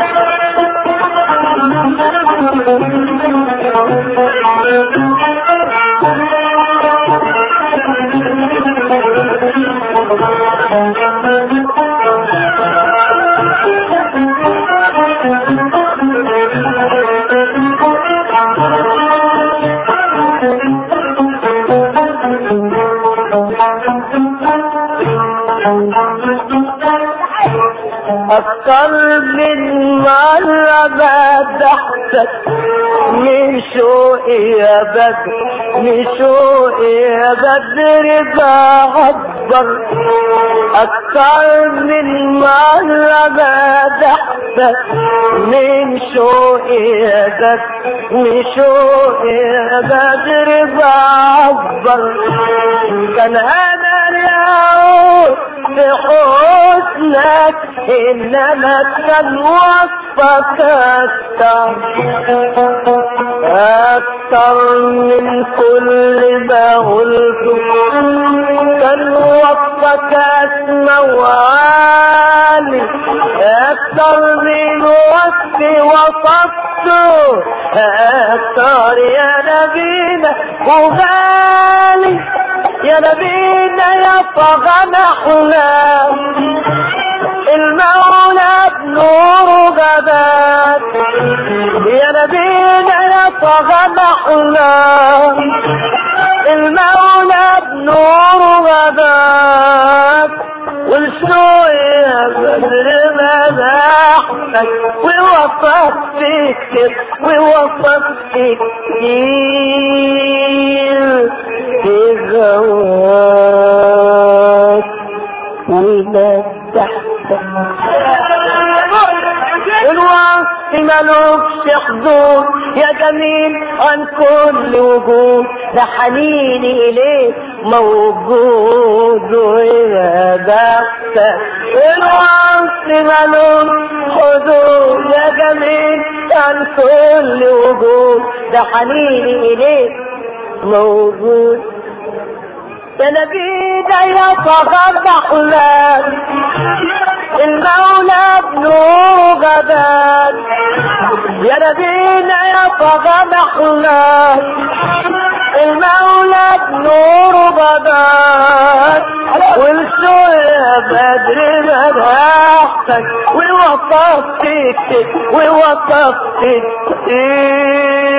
أكثر من مرة بدحتك من شوقي يا بدر من شوقي يا بدر بعبر أكثر من مرة بدحتك من شوقي يا بدر من شوقي يا بدر بعبر كان أنا اليوم في حسنك إنما كان وصفك أكثر أكثر من كل ما قلته كان وصفك أسمى وعالي أكثر من وصفي وصفته أكثر يا نبينا وغالي يا نبينا يا طغى احلام المولى بنور غابات يا نبينا يا طغى احلام المولى بنور غابات والشوق يا بدر مدحتك ووصف فيك ووصف فيك في غواك ومدحتك الوصف ملوكش حدود يا جميل عن كل وجود ده حنيني اليك موجود ويا بختك الوصف ملوكش حدود يا جميل عن كل وجود ده حنيني اليك موجود يا نبينا يا طغى احلام المولى بنور غبان يا نبينا يا طغى احلام المولى بنور غبان والسوء يا بدر مدحتك ووصفتك ووصفتك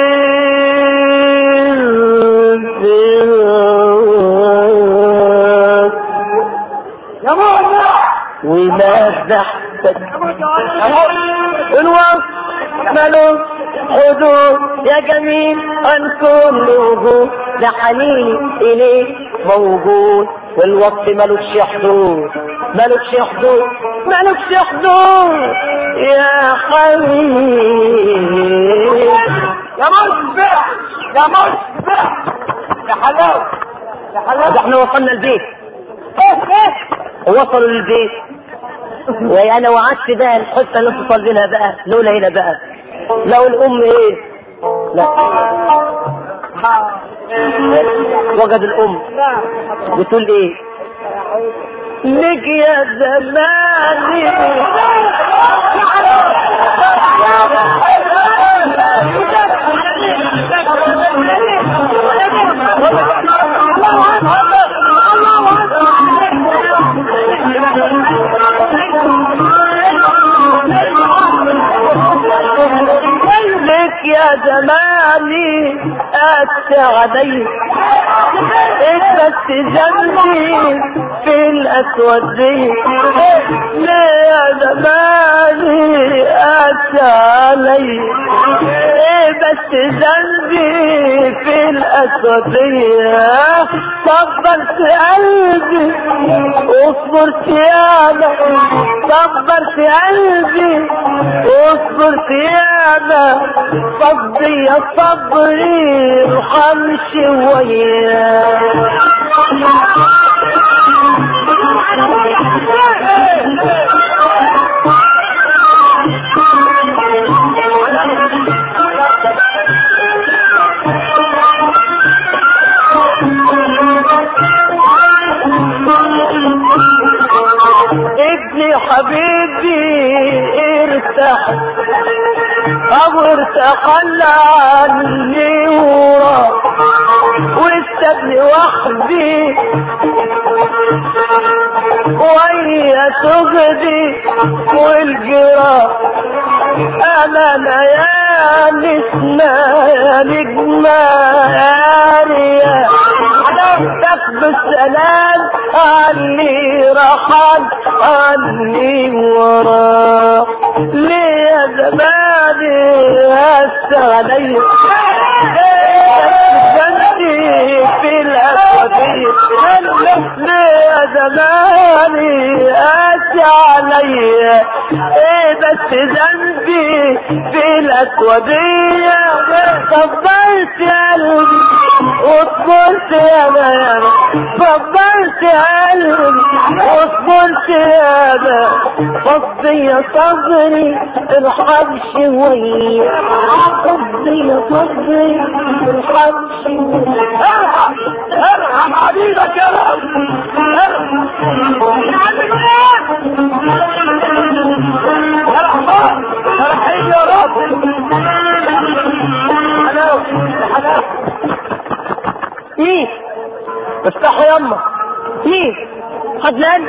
يا مولانا وما بحثك الوصف ملوك حدود يا جميل عن كل وجود ده حنيني اليك موجود والوصف ملوكش حدود ملوكش حدود ملوكش حدود يا حبيبي يا مصبح يا مصبح يا حلاوة يا ده حلاوة احنا وصلنا البيت ايه ايه ووصلوا للبيت وانا وعدت بقى الحته اللي انتوا طالبينها بقى لولا هنا بقى لو الام ايه لا وجد الام لا بتقول ايه لك يا زماني لك يا زماني أتى علي بس جنبي في الأسود دي ليه يا زماني أتى علي بس جنبي في الأسود دي صبرت قلبي واصبرت ياما صبرت قلبي واصبرت ياما صبري يا صبري ارحم شوية ابني حبيبي ارتاح او ارتقل عني ورا واستبني وحدي وهي تغدي والجرا انا يا نسمة يا نجمة يا ريا تاخد السلام عني رحل عني ورا ليه يا زماني هسه عليا جنبي في الأسودية ليه يا زماني هسه عليا ايه بس ذنبي في الأسودية صبرت يا قلبي وصبرت يا بابا صبرت يا قلبي وصبرت يا بابا صبري يا صبري ارحم شوية صبري يا صبري ارحم شوية ارحم ارحم عبيدك يا رب ارحم ارحم يا رب حلاوة حلاوة ايه افتحوا يما ايه خدلان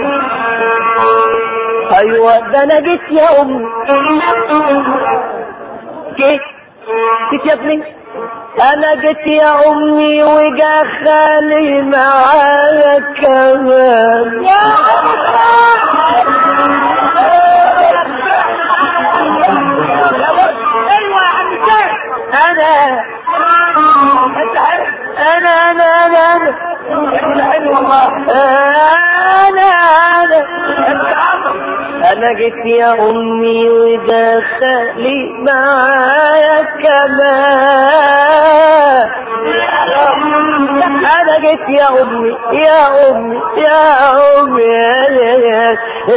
ايوه ده انا جيت يا امي جيت جيت يا ابني انا جيت يا امي وجا خالي معايا كمان ايوه يا عم الشيخ انا انت عارف انا انا انا انا الحلو والله انا انا انت عمرو انا جيت يا امي ودخلي معايا كمان انا جيت يا امي يا امي يا امي يا يا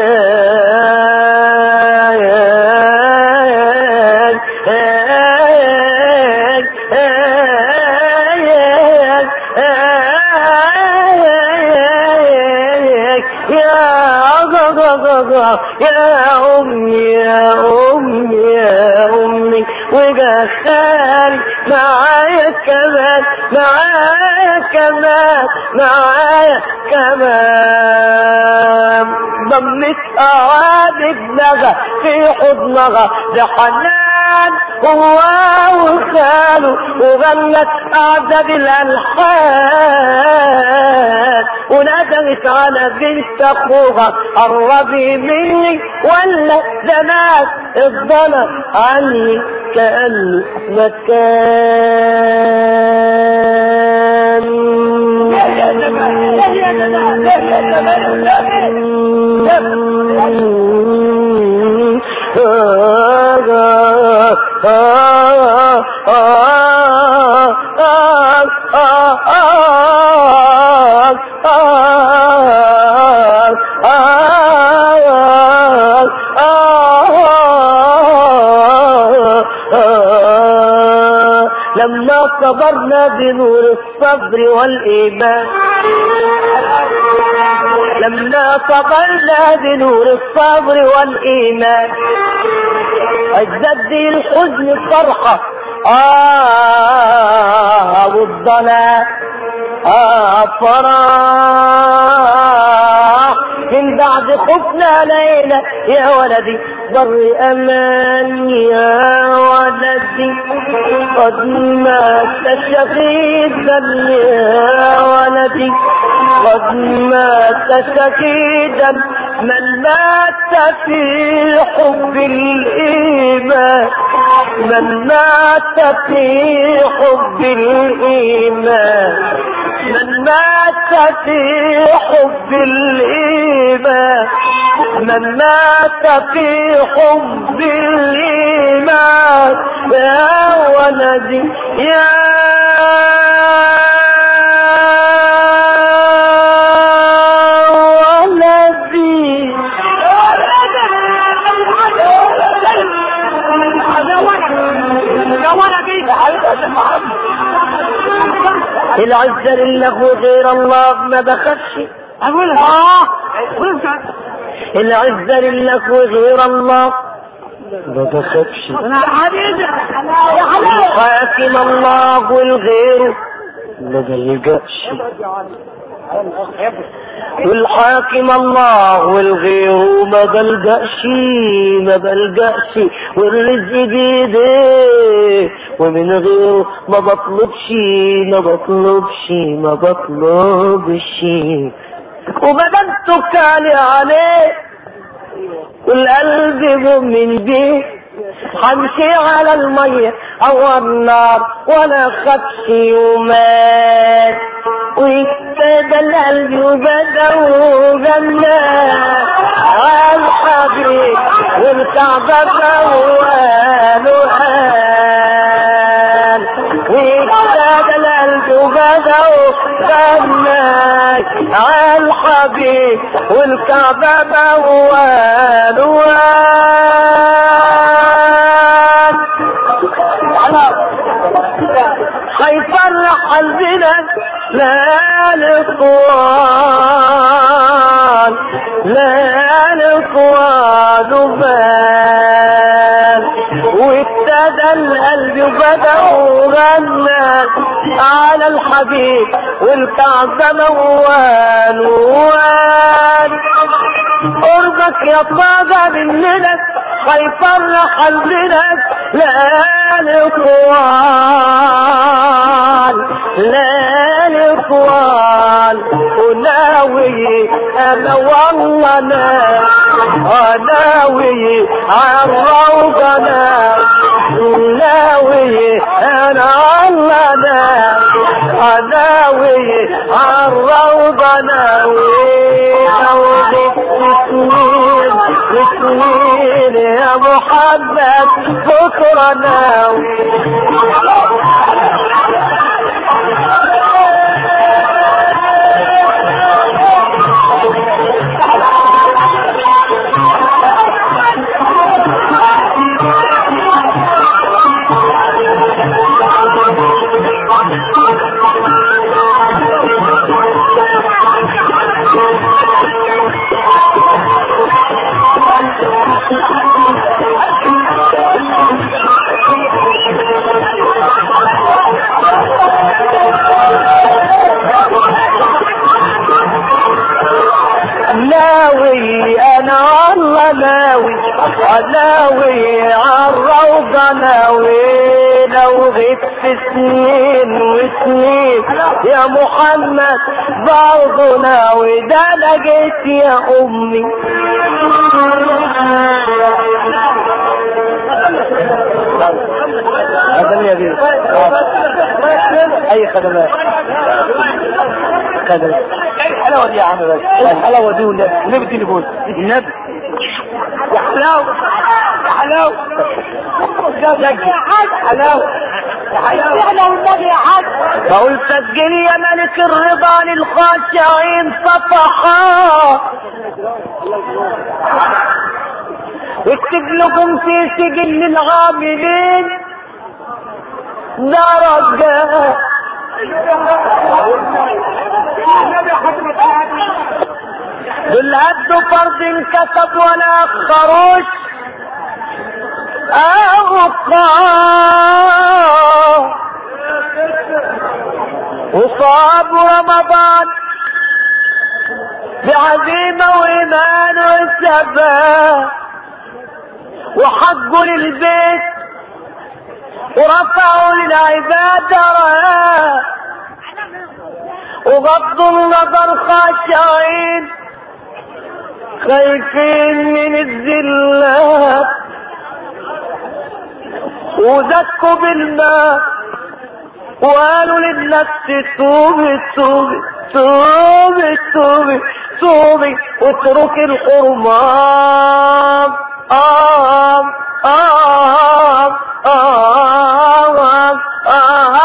يا أمي يا أمي يا أمي وجا خالي معايا كمان معايا كمان معايا كمان ضمت أعاد ابنها في حضنها بحنان زمان هو وخاله وغنت أعذب الألحان وندمت على بنت أخوها قربي مني ولا زمان الظلم عني كأني ما كان لما صبرنا بنور الصبر والإيمان لما صبرنا بنور الصبر والإيمان ازدد الحزن الفرحة آه والضلال آه فرح من بعد خفنا ليلة يا ولدي ضر أمان يا ولدي قد مات شهيدا يا ولدي قد مات شهيدا من مات في حب الإيمان من مات في حب الإيمان من مات في حب الإيمان من مات في حب الإيمان يا ولدي يا ولدي العزة لله غير الله ما بخافش اقولها العزة لله غير الله ما بخافش انا حبيبي يا حبيبي حاكم الله والغير ما بلجأش والحاكم الله والغير ما بلجأش ما بلجأش والرزق بيديه ومن غيره ما بطلبش ما بطلبش ما بطلبش وما دام توكلي عليه والقلب مؤمن بيه همشي على المية او النار ولا خدش يومات وابتدى القلب وبدا وغنى الحبيب والكعبة موال وقال وابتدى القلب وبدا وغنى الحبيب والكعبة موال وقال هيفرح قلبنا لا الاخوان لا الاخوان بال وابتدى القلب وبدا وغنى على الحبيب والكعبة موال ووال قربك يا طاقة مننا هيفرح قلبنا لا الاخوان لا الاخوان وناوي انا والله انا ناوي عالروضنا ناوي انا والله انا ناوي عالروضة ناوي ناوي سنين سنين يا محمد بكرة ناوي ناوي عالروضة ناوي لو غبت سنين وسنين يا محمد برضه ناوي ده لقيت يا امي خدمة يا بيه اي خدمات خدمات ايه الحلاوه دي يا عم بس ايه الحلاوه دي ولا النبي تليفون النبي يا حلاوه يا حلاوه يا حلاوه يا حلاوه احنا والنبي يا حاج بقول سجل يا ملك الرضا للخاشعين صفحات واكتب لكم في سجل العاملين درجات دول هدوا فرض انكتب ولا اخروش أوقات وصاب رمضان بعزيمة وإيمان وثبات وحقوا للبيت ورفعوا للعباد رايات وغضوا النظر خاشعين خايفين من الذلات وزكوا بالماء وقالوا للنفس توبي توبي توبي توبي توبي واترك الحرمان آم آم آم آم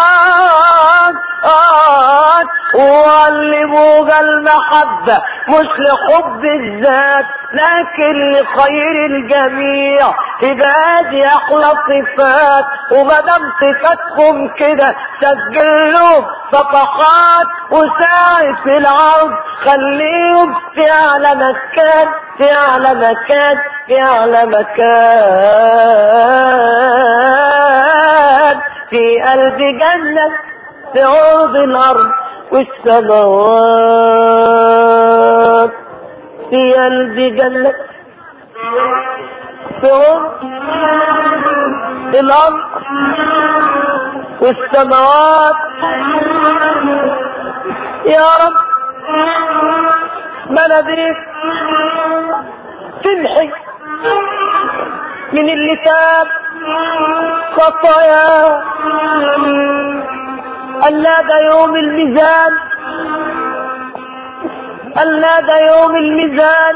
آم وعلموها المحبة مش لحب الذات لكن لخير الجميع تبقى دي احلى صفات ومدام صفاتكم كده سجلوا صفحات وساعي في العرض خليهم في اعلى مكان في اعلى مكان في اعلى مكان في قلب جنة في عرض الارض والسماوات في قلب جنة في عرض الارض والسماوات يا رب مناديك تمحي من اللي تاب خطايا ألا ده يوم الميزان ألا ده يوم الميزان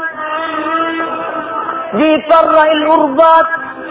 بيفرق القربات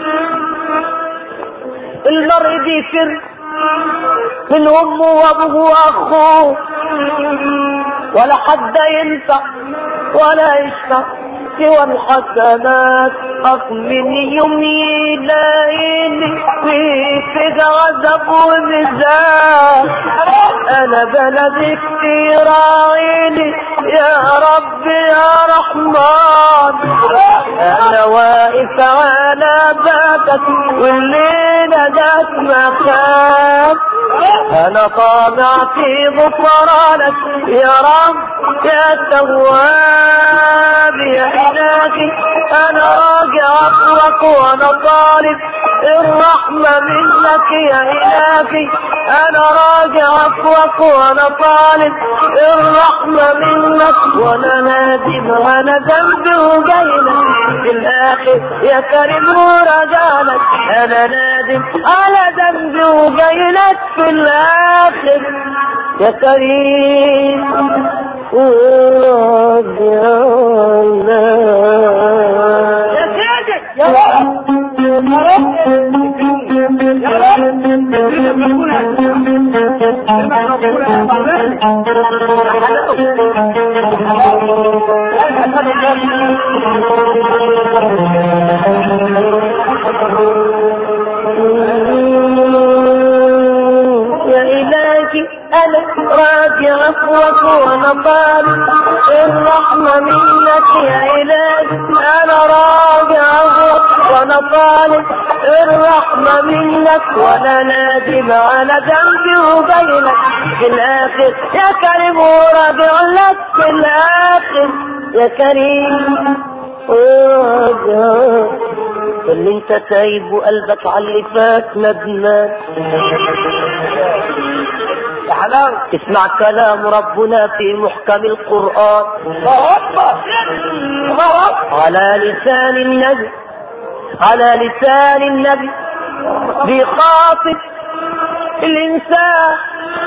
المرء بيفر من امه وابوه واخوه ولا حد ينفع ولا يشفع سوى الحسنات أخ من يوم يلاقيني في غضب ومزاج أنا بلدي كتير عيني يا رب يا رحمن أنا واقف على بابك والليلة جات مكان أنا طامع في غفرانك يا رب يا تواب يا إلهي أنا راجع أطلق وأنا طالب الرحمة منك يا إلهي أنا راجع أطلق وأنا طالب الرحمة منك وأنا نادم وأنا ذنبي وجايلك في الآخر يا كريم ورجالك أنا نادم على ذنبي وجايلك في الآخر يا كريم ورجالك يا سيدي يا رب يا رب يا رب يا إلهي أنا راجع عفوك وأنا طالب الرحمة منك يا إلهي أنا راجع عفوك وأنا طالب الرحمة منك وأنا نادم على ذنبي وبينك في الآخر يا كريم وراجع لك في الآخر يا كريم وراجع اللي انت تايب وقلبك على اللي فات ندمان يا حلاوة اسمع كلام ربنا في محكم القرآن الله أكبر الله أكبر على لسان النبي على لسان النبي بيخاطب الإنسان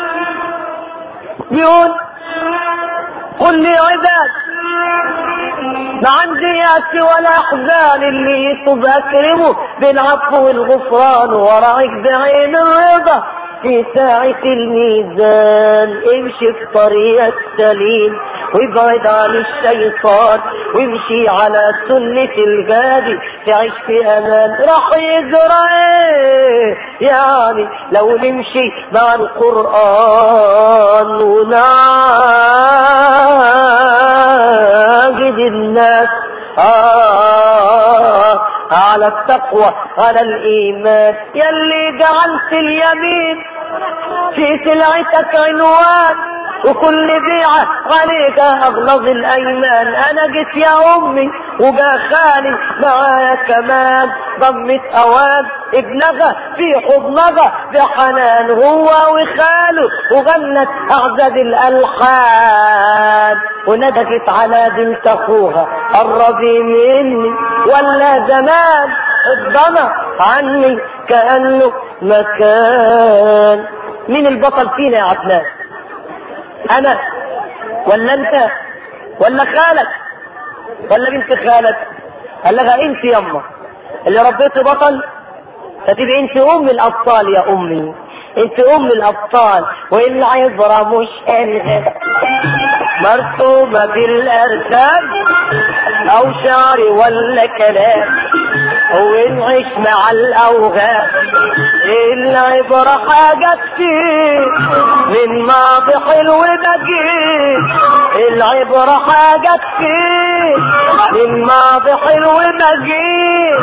بيقول قل لي عباد ما عندي يأس ولا أحزان اللي تذكره بالعفو والغفران وراعيك بعين الرضا في ساعة الميزان امشي في طريق السليم وابعد عن الشيطان وامشي على سنة الهادي تعيش في امان راح يجرى ايه يعني لو نمشي مع القرآن ونعاجد الناس آه على التقوى على الإيمان يلي جعلت اليمين في سلعتك عنوان وكل بيعة عليك أغلظ الأيمان أنا جيت يا أمي وجا خالي معايا كمان ضمت أوان ابنغى في حضنغى بحنان هو وخاله وغنت أعزب الألحان وندكت على بنت أخوها قربي مني ولا زمان الضنا عني كأنه مكان مين البطل فينا يا عدنان انا ولا انت ولا خالك ولا بنت خالك قال لها انت يما اللي ربيتي بطل فتبقى انت ام الابطال يا امي انت ام الابطال والعبرة مش انها مرسومة بالاركان او شعر ولا كلام ونعيش مع الاوهام العبرة حاجة كتير من ماضي حلو بجيب العبرة حاجة كتير من ماضي حلو بجيب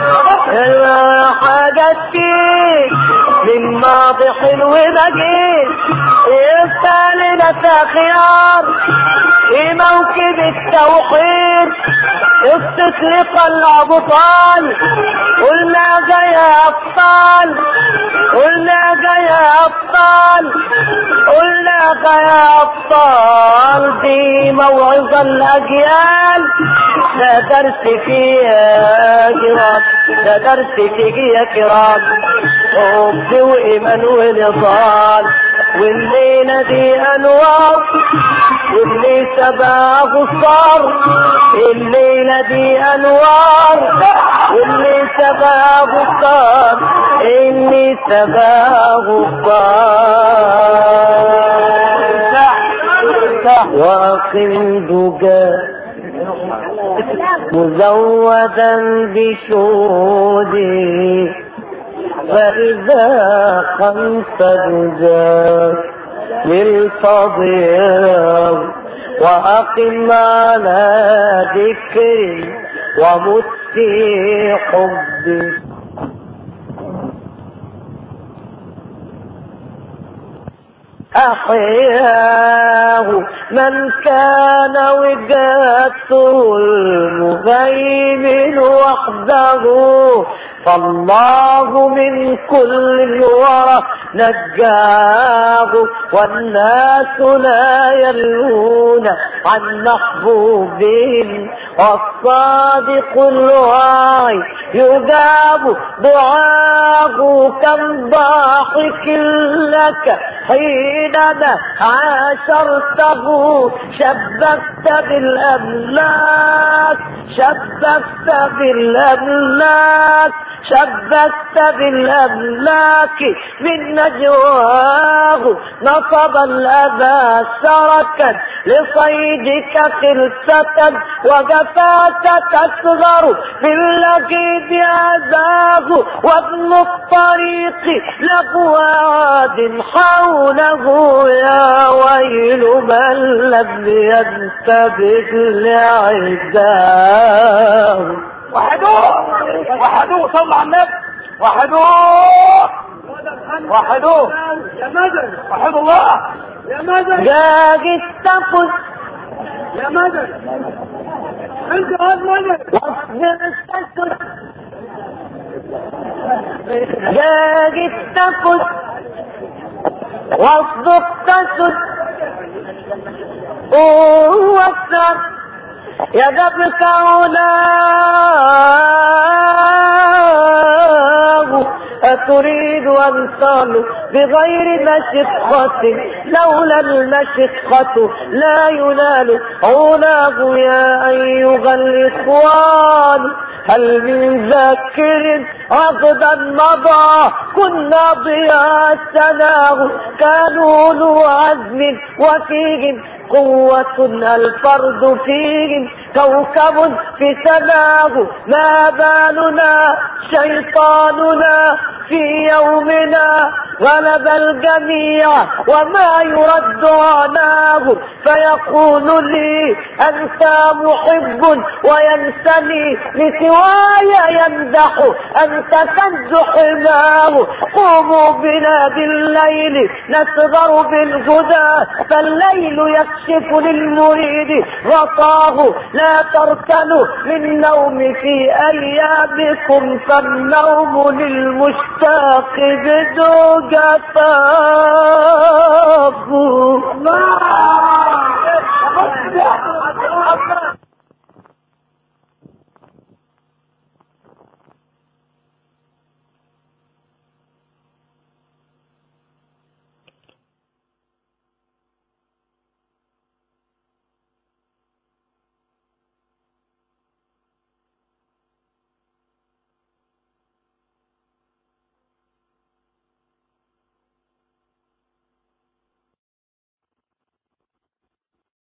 حاجة كتير من ماضي حلو بجيب يستاهلنا خيار في موكب التوحيد قصة لقى الأبطال قلنا جاي أبطال قلنا جاي أبطال قلنا جاي أبطال دي موعظة الأجيال ده درس فيها كرام ده درس فيه يا كرام حب وإيمان ونضال والليلة دي أنوار واللي سباه الصار الليلة دي أنوار واللي سباه الصار اللي سباه الصار وأقم دجا مزودا بشهودي فإذا خمس دجاج للفضيل وأقم على ذكري ومسي حبي أحياه من كان وجدته المهيمن وحده فالله من كل الورى نجاه والناس لا يلون عن محبوبهم والصادق الواعي يجاب دعاه كم ضاحك لك حينما عاشرته شبكت بالأملاك شبكت بالأملاك شبكت بالأملاك من نجواه نصب الأذى سركا لصيدك خلسة وجفاك تصغر في اللقيد أذاه وابن الطريق له واد حوله يا ويل من لم ينتبه لعداه وحدوه وحدوه صلى على النبي وحدوه وحدوه يا مدن وحدوا الله يا مدن جاج التقل يا مدن انت هاد مدن واصبر التكل جاجت تكت واصدق تسد ووسر يدبك علاه أتريد أن تصل بغير مشقة لولا المشقة لا ينال علاه يا أيها الإخوان هل من ذاكر عقدا مضى كنا ضياء السناه كانوا ذو عزم وفيهم قوة الفرد فيهم كوكب في سماه ما بالنا شيطاننا في يومنا غلب الجميع وما يرد عناه فيقول لي أنت محب وينسني لسواي يمدح أنت كنز حماه قوموا بنا بالليل نصغر بالهدى فالليل يكشف للمريد غطاه لا تركنوا للنوم في أيامكم فالنوم للمشتاق بدون جفاف الله